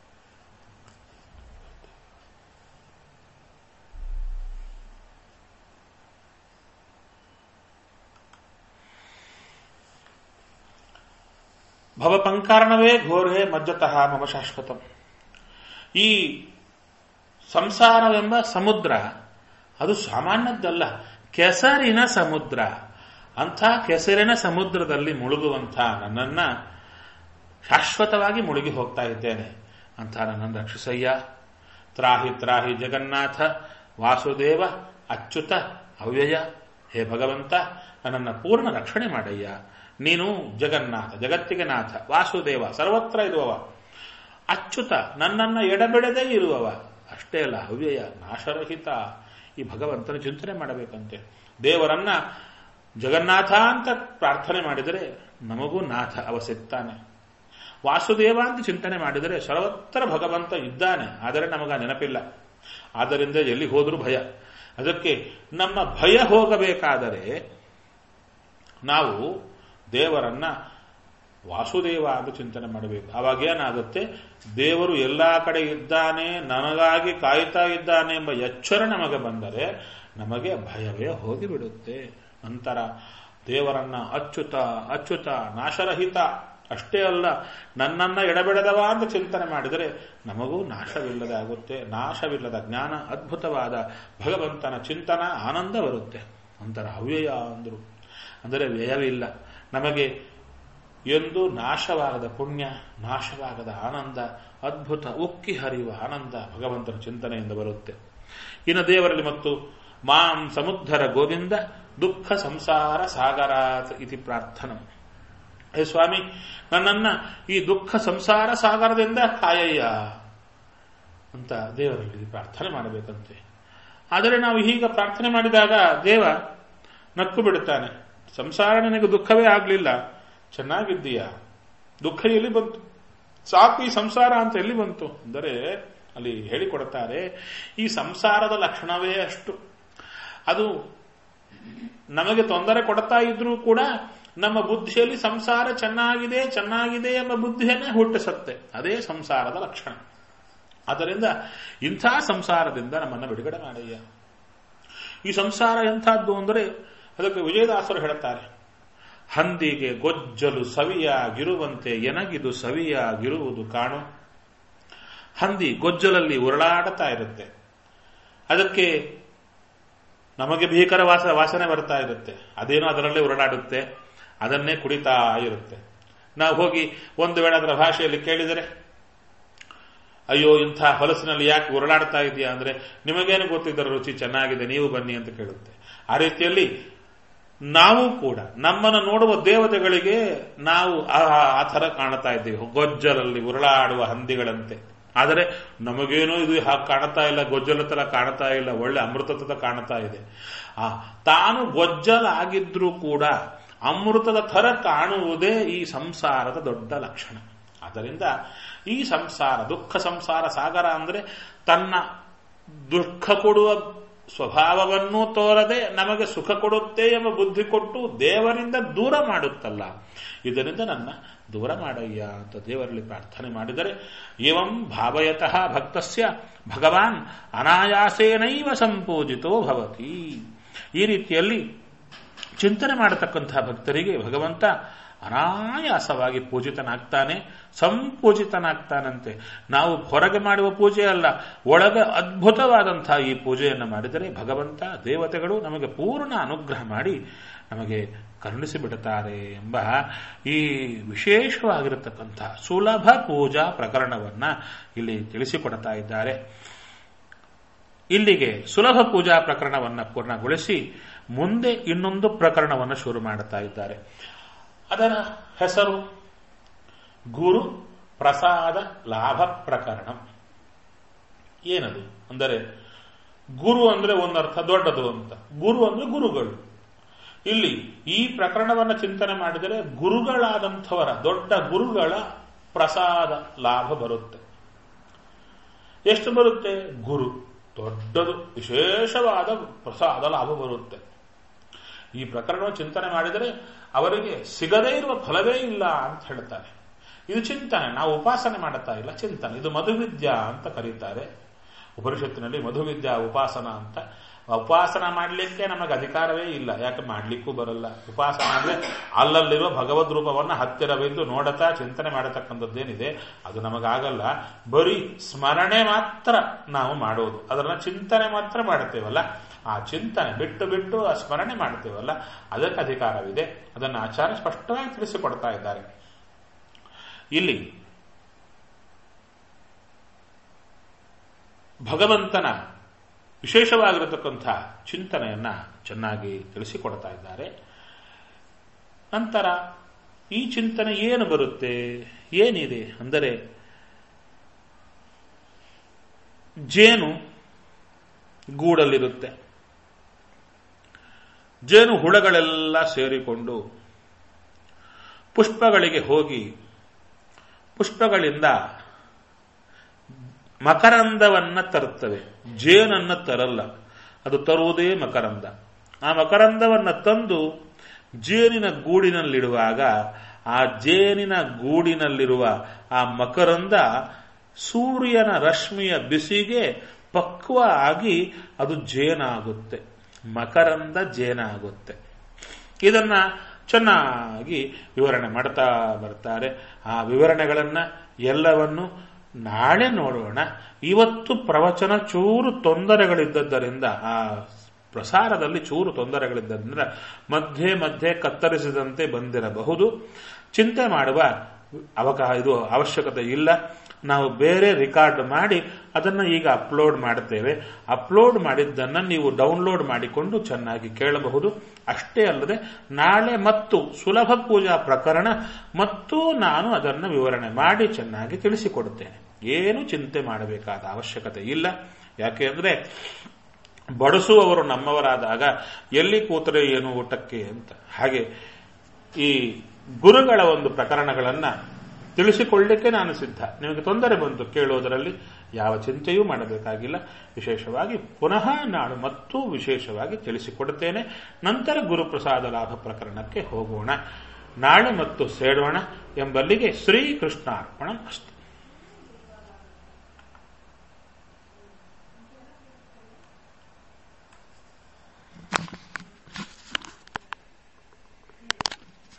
ಭವಪಂಕಾರಣವೇ ಘೋರೆ ಮಜ್ಜತಃ ಮಮ ಶಾಶ್ವತಂ ಈ ಸಂಸಾರವೆಂಬ ಸಮುದ್ರ ಅದು ಸಾಮಾನ್ಯದ್ದಲ್ಲ ಕೆಸರಿನ ಸಮುದ್ರ ಅಂಥ ಕೆಸರಿನ ಸಮುದ್ರದಲ್ಲಿ ಮುಳುಗುವಂಥ ನನ್ನನ್ನ ಶಾಶ್ವತವಾಗಿ ಮುಳುಗಿ ಹೋಗ್ತಾ ಇದ್ದೇನೆ ಅಂತ ನನ್ನನ್ನು ರಕ್ಷಿಸಯ್ಯ ತ್ರಾಹಿ ತ್ರಾಹಿ ಜಗನ್ನಾಥ ವಾಸುದೇವ ಅಚ್ಯುತ ಅವ್ಯಯ ಹೇ ಭಗವಂತ ನನ್ನನ್ನು ಪೂರ್ಣ ರಕ್ಷಣೆ ಮಾಡಯ್ಯ ನೀನು ಜಗನ್ನಾಥ ಜಗತ್ತಿಗೆ ನಾಥ ವಾಸುದೇವ ಸರ್ವತ್ರ ಇರುವವ ಅಚ್ಯುತ ನನ್ನನ್ನ ಎಡಬಿಡದೇ ಇರುವವ ಅಷ್ಟೇ ಅಲ್ಲ ಅವ್ಯಯ ನಾಶರಹಿತ ಈ ಭಗವಂತನ ಚಿಂತನೆ ಮಾಡಬೇಕಂತೆ ದೇವರನ್ನ ಜಗನ್ನಾಥ ಅಂತ ಪ್ರಾರ್ಥನೆ ಮಾಡಿದರೆ ನಮಗೂ ನಾಥ ಅವ ಸಿಗ್ತಾನೆ ವಾಸುದೇವ ಅಂತ ಚಿಂತನೆ ಮಾಡಿದರೆ ಸರ್ವತ್ರ ಭಗವಂತ ಇದ್ದಾನೆ ಆದರೆ ನಮಗ ನೆನಪಿಲ್ಲ ಆದ್ದರಿಂದ ಎಲ್ಲಿ ಹೋದರೂ ಭಯ ಅದಕ್ಕೆ ನಮ್ಮ ಭಯ ಹೋಗಬೇಕಾದರೆ ನಾವು ದೇವರನ್ನ ವಾಸುದೇವ ಅಂತ ಚಿಂತನೆ ಮಾಡಬೇಕು ಅವಾಗ ಏನಾಗುತ್ತೆ ದೇವರು ಎಲ್ಲಾ ಕಡೆ ಇದ್ದಾನೆ ನನಗಾಗಿ ಕಾಯ್ತಾ ಇದ್ದಾನೆ ಎಂಬ ಎಚ್ಚರ ನಮಗೆ ಬಂದರೆ ನಮಗೆ ಭಯವೇ ಹೋಗಿಬಿಡುತ್ತೆ ನಂತರ ದೇವರನ್ನ ಅಚ್ಯುತ ಅಚ್ಯುತ ನಾಶರಹಿತ ಅಷ್ಟೇ ಅಲ್ಲ ನನ್ನನ್ನ ಎಡಬಿಡದವ ಅಂತ ಚಿಂತನೆ ಮಾಡಿದರೆ ನಮಗೂ ನಾಶವಿಲ್ಲದೆ ಆಗುತ್ತೆ ನಾಶವಿಲ್ಲದ ಜ್ಞಾನ ಅದ್ಭುತವಾದ ಭಗವಂತನ ಚಿಂತನ ಆನಂದ ಬರುತ್ತೆ ಒಂಥರ ಅವ್ಯಯ ಅಂದರು ಅಂದರೆ ವ್ಯಯವಿಲ್ಲ ನಮಗೆ ಎಂದು ನಾಶವಾಗದ ಪುಣ್ಯ ನಾಶವಾಗದ ಆನಂದ ಅದ್ಭುತ ಉಕ್ಕಿ ಹರಿಯುವ ಆನಂದ ಭಗವಂತನ ಚಿಂತನೆಯಿಂದ ಬರುತ್ತೆ ಇನ್ನು ದೇವರಲ್ಲಿ ಮತ್ತು ಮಾಂ ಸಮುದ್ಧರ ಗೋವಿಂದ ದುಃಖ ಸಂಸಾರ ಸಾಗರಾತ್ ಇತಿ ಪ್ರಾರ್ಥನ ಹೇ ಸ್ವಾಮಿ ನನ್ನನ್ನ ಈ ದುಃಖ ಸಂಸಾರ ಸಾಗರದಿಂದ ಕಾಯಯ್ಯ ಅಂತ ದೇವರಲ್ಲಿ ಪ್ರಾರ್ಥನೆ ಮಾಡಬೇಕಂತೆ ಆದರೆ ನಾವು ಹೀಗ ಪ್ರಾರ್ಥನೆ ಮಾಡಿದಾಗ ದೇವ ನಕ್ಕು ಬಿಡುತ್ತಾನೆ ಸಂಸಾರ ನಿನಗೆ ದುಃಖವೇ ಆಗಲಿಲ್ಲ ಚೆನ್ನಾಗಿದ್ದೀಯಾ ದುಃಖ ಎಲ್ಲಿ ಬಂತು ಸಾಕು ಈ ಸಂಸಾರ ಅಂತ ಎಲ್ಲಿ ಬಂತು ಅಂದರೆ ಅಲ್ಲಿ ಹೇಳಿಕೊಡುತ್ತಾರೆ ಈ ಸಂಸಾರದ ಲಕ್ಷಣವೇ ಅಷ್ಟು ಅದು ನಮಗೆ ತೊಂದರೆ ಕೊಡ್ತಾ ಇದ್ರೂ ಕೂಡ ನಮ್ಮ ಬುದ್ಧಿಯಲ್ಲಿ ಸಂಸಾರ ಚೆನ್ನಾಗಿದೆ ಚೆನ್ನಾಗಿದೆ ಎಂಬ ಬುದ್ಧಿಯನ್ನೇ ಹುಟ್ಟಿಸುತ್ತೆ ಅದೇ ಸಂಸಾರದ ಲಕ್ಷಣ ಆದ್ದರಿಂದ ಇಂಥ ಸಂಸಾರದಿಂದ ನಮ್ಮನ್ನು ಬಿಡುಗಡೆ ಮಾಡಯ್ಯ ಈ ಸಂಸಾರ ಎಂಥದ್ದು ಅಂದರೆ ಅದಕ್ಕೆ ವಿಜಯದಾಸರು ಹೇಳುತ್ತಾರೆ ಹಂದಿಗೆ ಗೊಜ್ಜಲು ಸವಿಯಾಗಿರುವಂತೆ ಎನಗಿದು ಸವಿಯಾಗಿರುವುದು ಕಾಣು ಹಂದಿ ಗೊಜ್ಜಲಲ್ಲಿ ಉರುಳಾಡುತ್ತಾ ಇರುತ್ತೆ ಅದಕ್ಕೆ ನಮಗೆ ಭೀಕರ ವಾಸ ವಾಸನೆ ಬರ್ತಾ ಇರುತ್ತೆ ಅದೇನೋ ಅದರಲ್ಲೇ ಉರುಳಾಡುತ್ತೆ ಅದನ್ನೇ ಕುಡಿತಾ ಇರುತ್ತೆ ನಾವು ಹೋಗಿ ಒಂದು ವೇಳೆ ಅದರ ಭಾಷೆಯಲ್ಲಿ ಕೇಳಿದರೆ ಅಯ್ಯೋ ಇಂಥ ಹೊಲಸಿನಲ್ಲಿ ಯಾಕೆ ಉರುಳಾಡ್ತಾ ಇದೆಯಾ ಅಂದ್ರೆ ನಿಮಗೇನು ಗೊತ್ತಿದ್ದರ ರುಚಿ ಚೆನ್ನಾಗಿದೆ ನೀವು ಬನ್ನಿ ಅಂತ ಕೇಳುತ್ತೆ ಆ ರೀತಿಯಲ್ಲಿ ನಾವು ಕೂಡ ನಮ್ಮನ್ನು ನೋಡುವ ದೇವತೆಗಳಿಗೆ ನಾವು ಆ ಥರ ಕಾಣ್ತಾ ಇದ್ದೀವಿ ಗೊಜ್ಜಲಲ್ಲಿ ಉರುಳಾಡುವ ಹಂದಿಗಳಂತೆ ಆದರೆ ನಮಗೇನೋ ಇದು ಹಾಗೆ ಕಾಣ್ತಾ ಇಲ್ಲ ಗೊಜ್ಜಲ ತರ ಕಾಣ್ತಾ ಇಲ್ಲ ಒಳ್ಳೆ ಅಮೃತದ ತರ ಕಾಣ್ತಾ ಇದೆ ಆ ತಾನು ಗೊಜ್ಜಲಾಗಿದ್ರೂ ಕೂಡ ಅಮೃತದ ಥರ ಕಾಣುವುದೇ ಈ ಸಂಸಾರದ ದೊಡ್ಡ ಲಕ್ಷಣ ಆದ್ದರಿಂದ ಈ ಸಂಸಾರ ದುಃಖ ಸಂಸಾರ ಸಾಗರ ಅಂದ್ರೆ ತನ್ನ ದುಃಖ ಕೊಡುವ ಸ್ವಭಾವವನ್ನು ತೋರದೆ ನಮಗೆ ಸುಖ ಕೊಡುತ್ತೆ ಎಂಬ ಬುದ್ಧಿ ಕೊಟ್ಟು ದೇವರಿಂದ ದೂರ ಮಾಡುತ್ತಲ್ಲ ಇದರಿಂದ ನನ್ನ ದೂರ ಮಾಡಯ್ಯ ಅಂತ ದೇವರಲ್ಲಿ ಪ್ರಾರ್ಥನೆ ಮಾಡಿದರೆ ಏವಂ ಭಾವಯತಃ ಭಕ್ತಸ್ಯ ಭಗವಾನ್ ಅನಾಯಾಸೇನೈವ ಸಂಪೂಜಿತೋ ಭವತಿ ಈ ರೀತಿಯಲ್ಲಿ ಚಿಂತನೆ ಮಾಡತಕ್ಕಂತಹ ಭಕ್ತರಿಗೆ ಭಗವಂತ ಅನಾಯಾಸವಾಗಿ ಪೂಜಿತನಾಗ್ತಾನೆ ಸಂಪೂಜಿತನಾಗ್ತಾನಂತೆ ನಾವು ಹೊರಗೆ ಮಾಡುವ ಪೂಜೆ ಅಲ್ಲ ಒಳಗೆ ಅದ್ಭುತವಾದಂತಹ ಈ ಪೂಜೆಯನ್ನು ಮಾಡಿದರೆ ಭಗವಂತ ದೇವತೆಗಳು ನಮಗೆ ಪೂರ್ಣ ಅನುಗ್ರಹ ಮಾಡಿ ನಮಗೆ ಕರುಣಿಸಿ ಬಿಡುತ್ತಾರೆ ಎಂಬ ಈ ವಿಶೇಷವಾಗಿರತಕ್ಕಂತಹ ಸುಲಭ ಪೂಜಾ ಪ್ರಕರಣವನ್ನ ಇಲ್ಲಿ ತಿಳಿಸಿಕೊಡ್ತಾ ಇದ್ದಾರೆ ಇಲ್ಲಿಗೆ ಸುಲಭ ಪೂಜಾ ಪ್ರಕರಣವನ್ನು ಪೂರ್ಣಗೊಳಿಸಿ ಮುಂದೆ ಇನ್ನೊಂದು ಪ್ರಕರಣವನ್ನು ಶುರು ಮಾಡುತ್ತಾ ಇದ್ದಾರೆ ಅದರ ಹೆಸರು ಗುರು ಪ್ರಸಾದ ಲಾಭ ಪ್ರಕರಣ ಏನದು ಅಂದರೆ ಗುರು ಅಂದ್ರೆ ಒಂದರ್ಥ ದೊಡ್ಡದು ಅಂತ ಗುರು ಅಂದ್ರೆ ಗುರುಗಳು ಇಲ್ಲಿ ಈ ಪ್ರಕರಣವನ್ನು ಚಿಂತನೆ ಮಾಡಿದರೆ ಗುರುಗಳಾದಂಥವರ ದೊಡ್ಡ ಗುರುಗಳ ಪ್ರಸಾದ ಲಾಭ ಬರುತ್ತೆ ಎಷ್ಟು ಬರುತ್ತೆ ಗುರು ದೊಡ್ಡದು ವಿಶೇಷವಾದ ಪ್ರಸಾದ ಲಾಭ ಬರುತ್ತೆ ಈ ಪ್ರಕರಣ ಚಿಂತನೆ ಮಾಡಿದರೆ ಅವರಿಗೆ ಸಿಗದೇ ಇರುವ ಫಲವೇ ಇಲ್ಲ ಅಂತ ಹೇಳ್ತಾರೆ ಇದು ಚಿಂತನೆ ನಾವು ಉಪಾಸನೆ ಮಾಡುತ್ತಾ ಇಲ್ಲ ಚಿಂತನೆ ಇದು ಮಧುವಿದ್ಯಾ ಅಂತ ಕರೀತಾರೆ ಉಪನಿಷತ್ತಿನಲ್ಲಿ ಮಧುವಿದ್ಯಾ ಉಪಾಸನ ಅಂತ ಉಪಾಸನ ಮಾಡಲಿಕ್ಕೆ ನಮಗೆ ಅಧಿಕಾರವೇ ಇಲ್ಲ ಯಾಕೆ ಮಾಡ್ಲಿಕ್ಕೂ ಬರಲ್ಲ ಉಪಾಸನ ಅಂದ್ರೆ ಅಲ್ಲಲ್ಲಿರುವ ಭಗವದ್ ರೂಪವನ್ನು ಹತ್ತಿರವಿದ್ದು ನೋಡತಾ ಚಿಂತನೆ ಮಾಡತಕ್ಕಂಥದ್ದೇನಿದೆ ಅದು ನಮಗಾಗಲ್ಲ ಬರೀ ಸ್ಮರಣೆ ಮಾತ್ರ ನಾವು ಮಾಡೋದು ಅದನ್ನ ಚಿಂತನೆ ಮಾತ್ರ ಮಾಡುತ್ತೇವಲ್ಲ ಆ ಚಿಂತನೆ ಬಿಟ್ಟು ಬಿಟ್ಟು ಆ ಸ್ಮರಣೆ ಮಾಡ್ತೇವಲ್ಲ ಅದಕ್ಕೆ ಅಧಿಕಾರವಿದೆ ಅದನ್ನು ಆಚಾರ್ಯ ಸ್ಪಷ್ಟವಾಗಿ ತಿಳಿಸಿಕೊಡ್ತಾ ಇದ್ದಾರೆ ಇಲ್ಲಿ ಭಗವಂತನ ವಿಶೇಷವಾಗಿರತಕ್ಕಂಥ ಚಿಂತನೆಯನ್ನ ಚೆನ್ನಾಗಿ ತಿಳಿಸಿಕೊಡ್ತಾ ಇದ್ದಾರೆ ನಂತರ ಈ ಚಿಂತನೆ ಏನು ಬರುತ್ತೆ ಏನಿದೆ ಅಂದರೆ ಜೇನು ಗೂಡಲ್ಲಿರುತ್ತೆ ಜೇನು ಹುಳಗಳೆಲ್ಲ ಸೇರಿಕೊಂಡು ಪುಷ್ಪಗಳಿಗೆ ಹೋಗಿ ಪುಷ್ಪಗಳಿಂದ ಮಕರಂದವನ್ನ ತರುತ್ತವೆ ಜೇನನ್ನ ತರಲ್ಲ ಅದು ತರುವುದೇ ಮಕರಂದ ಆ ಮಕರಂದವನ್ನ ತಂದು ಜೇನಿನ ಗೂಡಿನಲ್ಲಿಡುವಾಗ ಆ ಜೇನಿನ ಗೂಡಿನಲ್ಲಿರುವ ಆ ಮಕರಂದ ಸೂರ್ಯನ ರಶ್ಮಿಯ ಬಿಸಿಗೆ ಪಕ್ವ ಆಗಿ ಅದು ಜೇನಾಗುತ್ತೆ ಮಕರಂದ ಜೇನಾಗುತ್ತೆ ಇದನ್ನ ಚೆನ್ನಾಗಿ ವಿವರಣೆ ಮಾಡ್ತಾ ಬರ್ತಾರೆ ಆ ವಿವರಣೆಗಳನ್ನ ಎಲ್ಲವನ್ನು ನಾಳೆ ನೋಡೋಣ ಇವತ್ತು ಪ್ರವಚನ ಚೂರು ತೊಂದರೆಗಳಿದ್ದದ್ದರಿಂದ ಆ ಪ್ರಸಾರದಲ್ಲಿ ಚೂರು ತೊಂದರೆಗಳಿದ್ದರಿಂದ ಮಧ್ಯೆ ಮಧ್ಯೆ ಕತ್ತರಿಸಿದಂತೆ ಬಂದಿರಬಹುದು ಚಿಂತೆ ಮಾಡುವ ಅವಕಾಶ ಇದು ಅವಶ್ಯಕತೆ ಇಲ್ಲ ನಾವು ಬೇರೆ ರಿಕಾರ್ಡ್ ಮಾಡಿ ಅದನ್ನು ಈಗ ಅಪ್ಲೋಡ್ ಮಾಡುತ್ತೇವೆ ಅಪ್ಲೋಡ್ ಮಾಡಿದ್ದನ್ನು ನೀವು ಡೌನ್ಲೋಡ್ ಮಾಡಿಕೊಂಡು ಚೆನ್ನಾಗಿ ಕೇಳಬಹುದು ಅಷ್ಟೇ ಅಲ್ಲದೆ ನಾಳೆ ಮತ್ತು ಸುಲಭ ಪೂಜಾ ಪ್ರಕರಣ ಮತ್ತು ನಾನು ಅದನ್ನು ವಿವರಣೆ ಮಾಡಿ ಚೆನ್ನಾಗಿ ತಿಳಿಸಿಕೊಡುತ್ತೇನೆ ಏನು ಚಿಂತೆ ಮಾಡಬೇಕಾದ ಅವಶ್ಯಕತೆ ಇಲ್ಲ ಯಾಕೆಂದ್ರೆ ಬಡಿಸುವವರು ನಮ್ಮವರಾದಾಗ ಎಲ್ಲಿ ಕೂತರೆ ಏನು ಊಟಕ್ಕೆ ಅಂತ ಹಾಗೆ ಈ ಗುರುಗಳ ಒಂದು ಪ್ರಕರಣಗಳನ್ನ ತಿಳಿಸಿಕೊಳ್ಳಿಕ್ಕೆ ನಾನು ಸಿದ್ಧ ನಿಮಗೆ ತೊಂದರೆ ಬಂತು ಕೇಳುವುದರಲ್ಲಿ ಯಾವ ಚಿಂತೆಯೂ ಮಾಡಬೇಕಾಗಿಲ್ಲ ವಿಶೇಷವಾಗಿ ಪುನಃ ನಾನು ಮತ್ತೂ ವಿಶೇಷವಾಗಿ ತಿಳಿಸಿಕೊಡುತ್ತೇನೆ ನಂತರ ಗುರುಪ್ರಸಾದ ಲಾಭ ಪ್ರಕರಣಕ್ಕೆ ಹೋಗೋಣ ನಾಳೆ ಮತ್ತು ಸೇಡೋಣ ಎಂಬಲ್ಲಿಗೆ ಶ್ರೀಕೃಷ್ಣಾರ್ಪಣ ಅಸ್ತು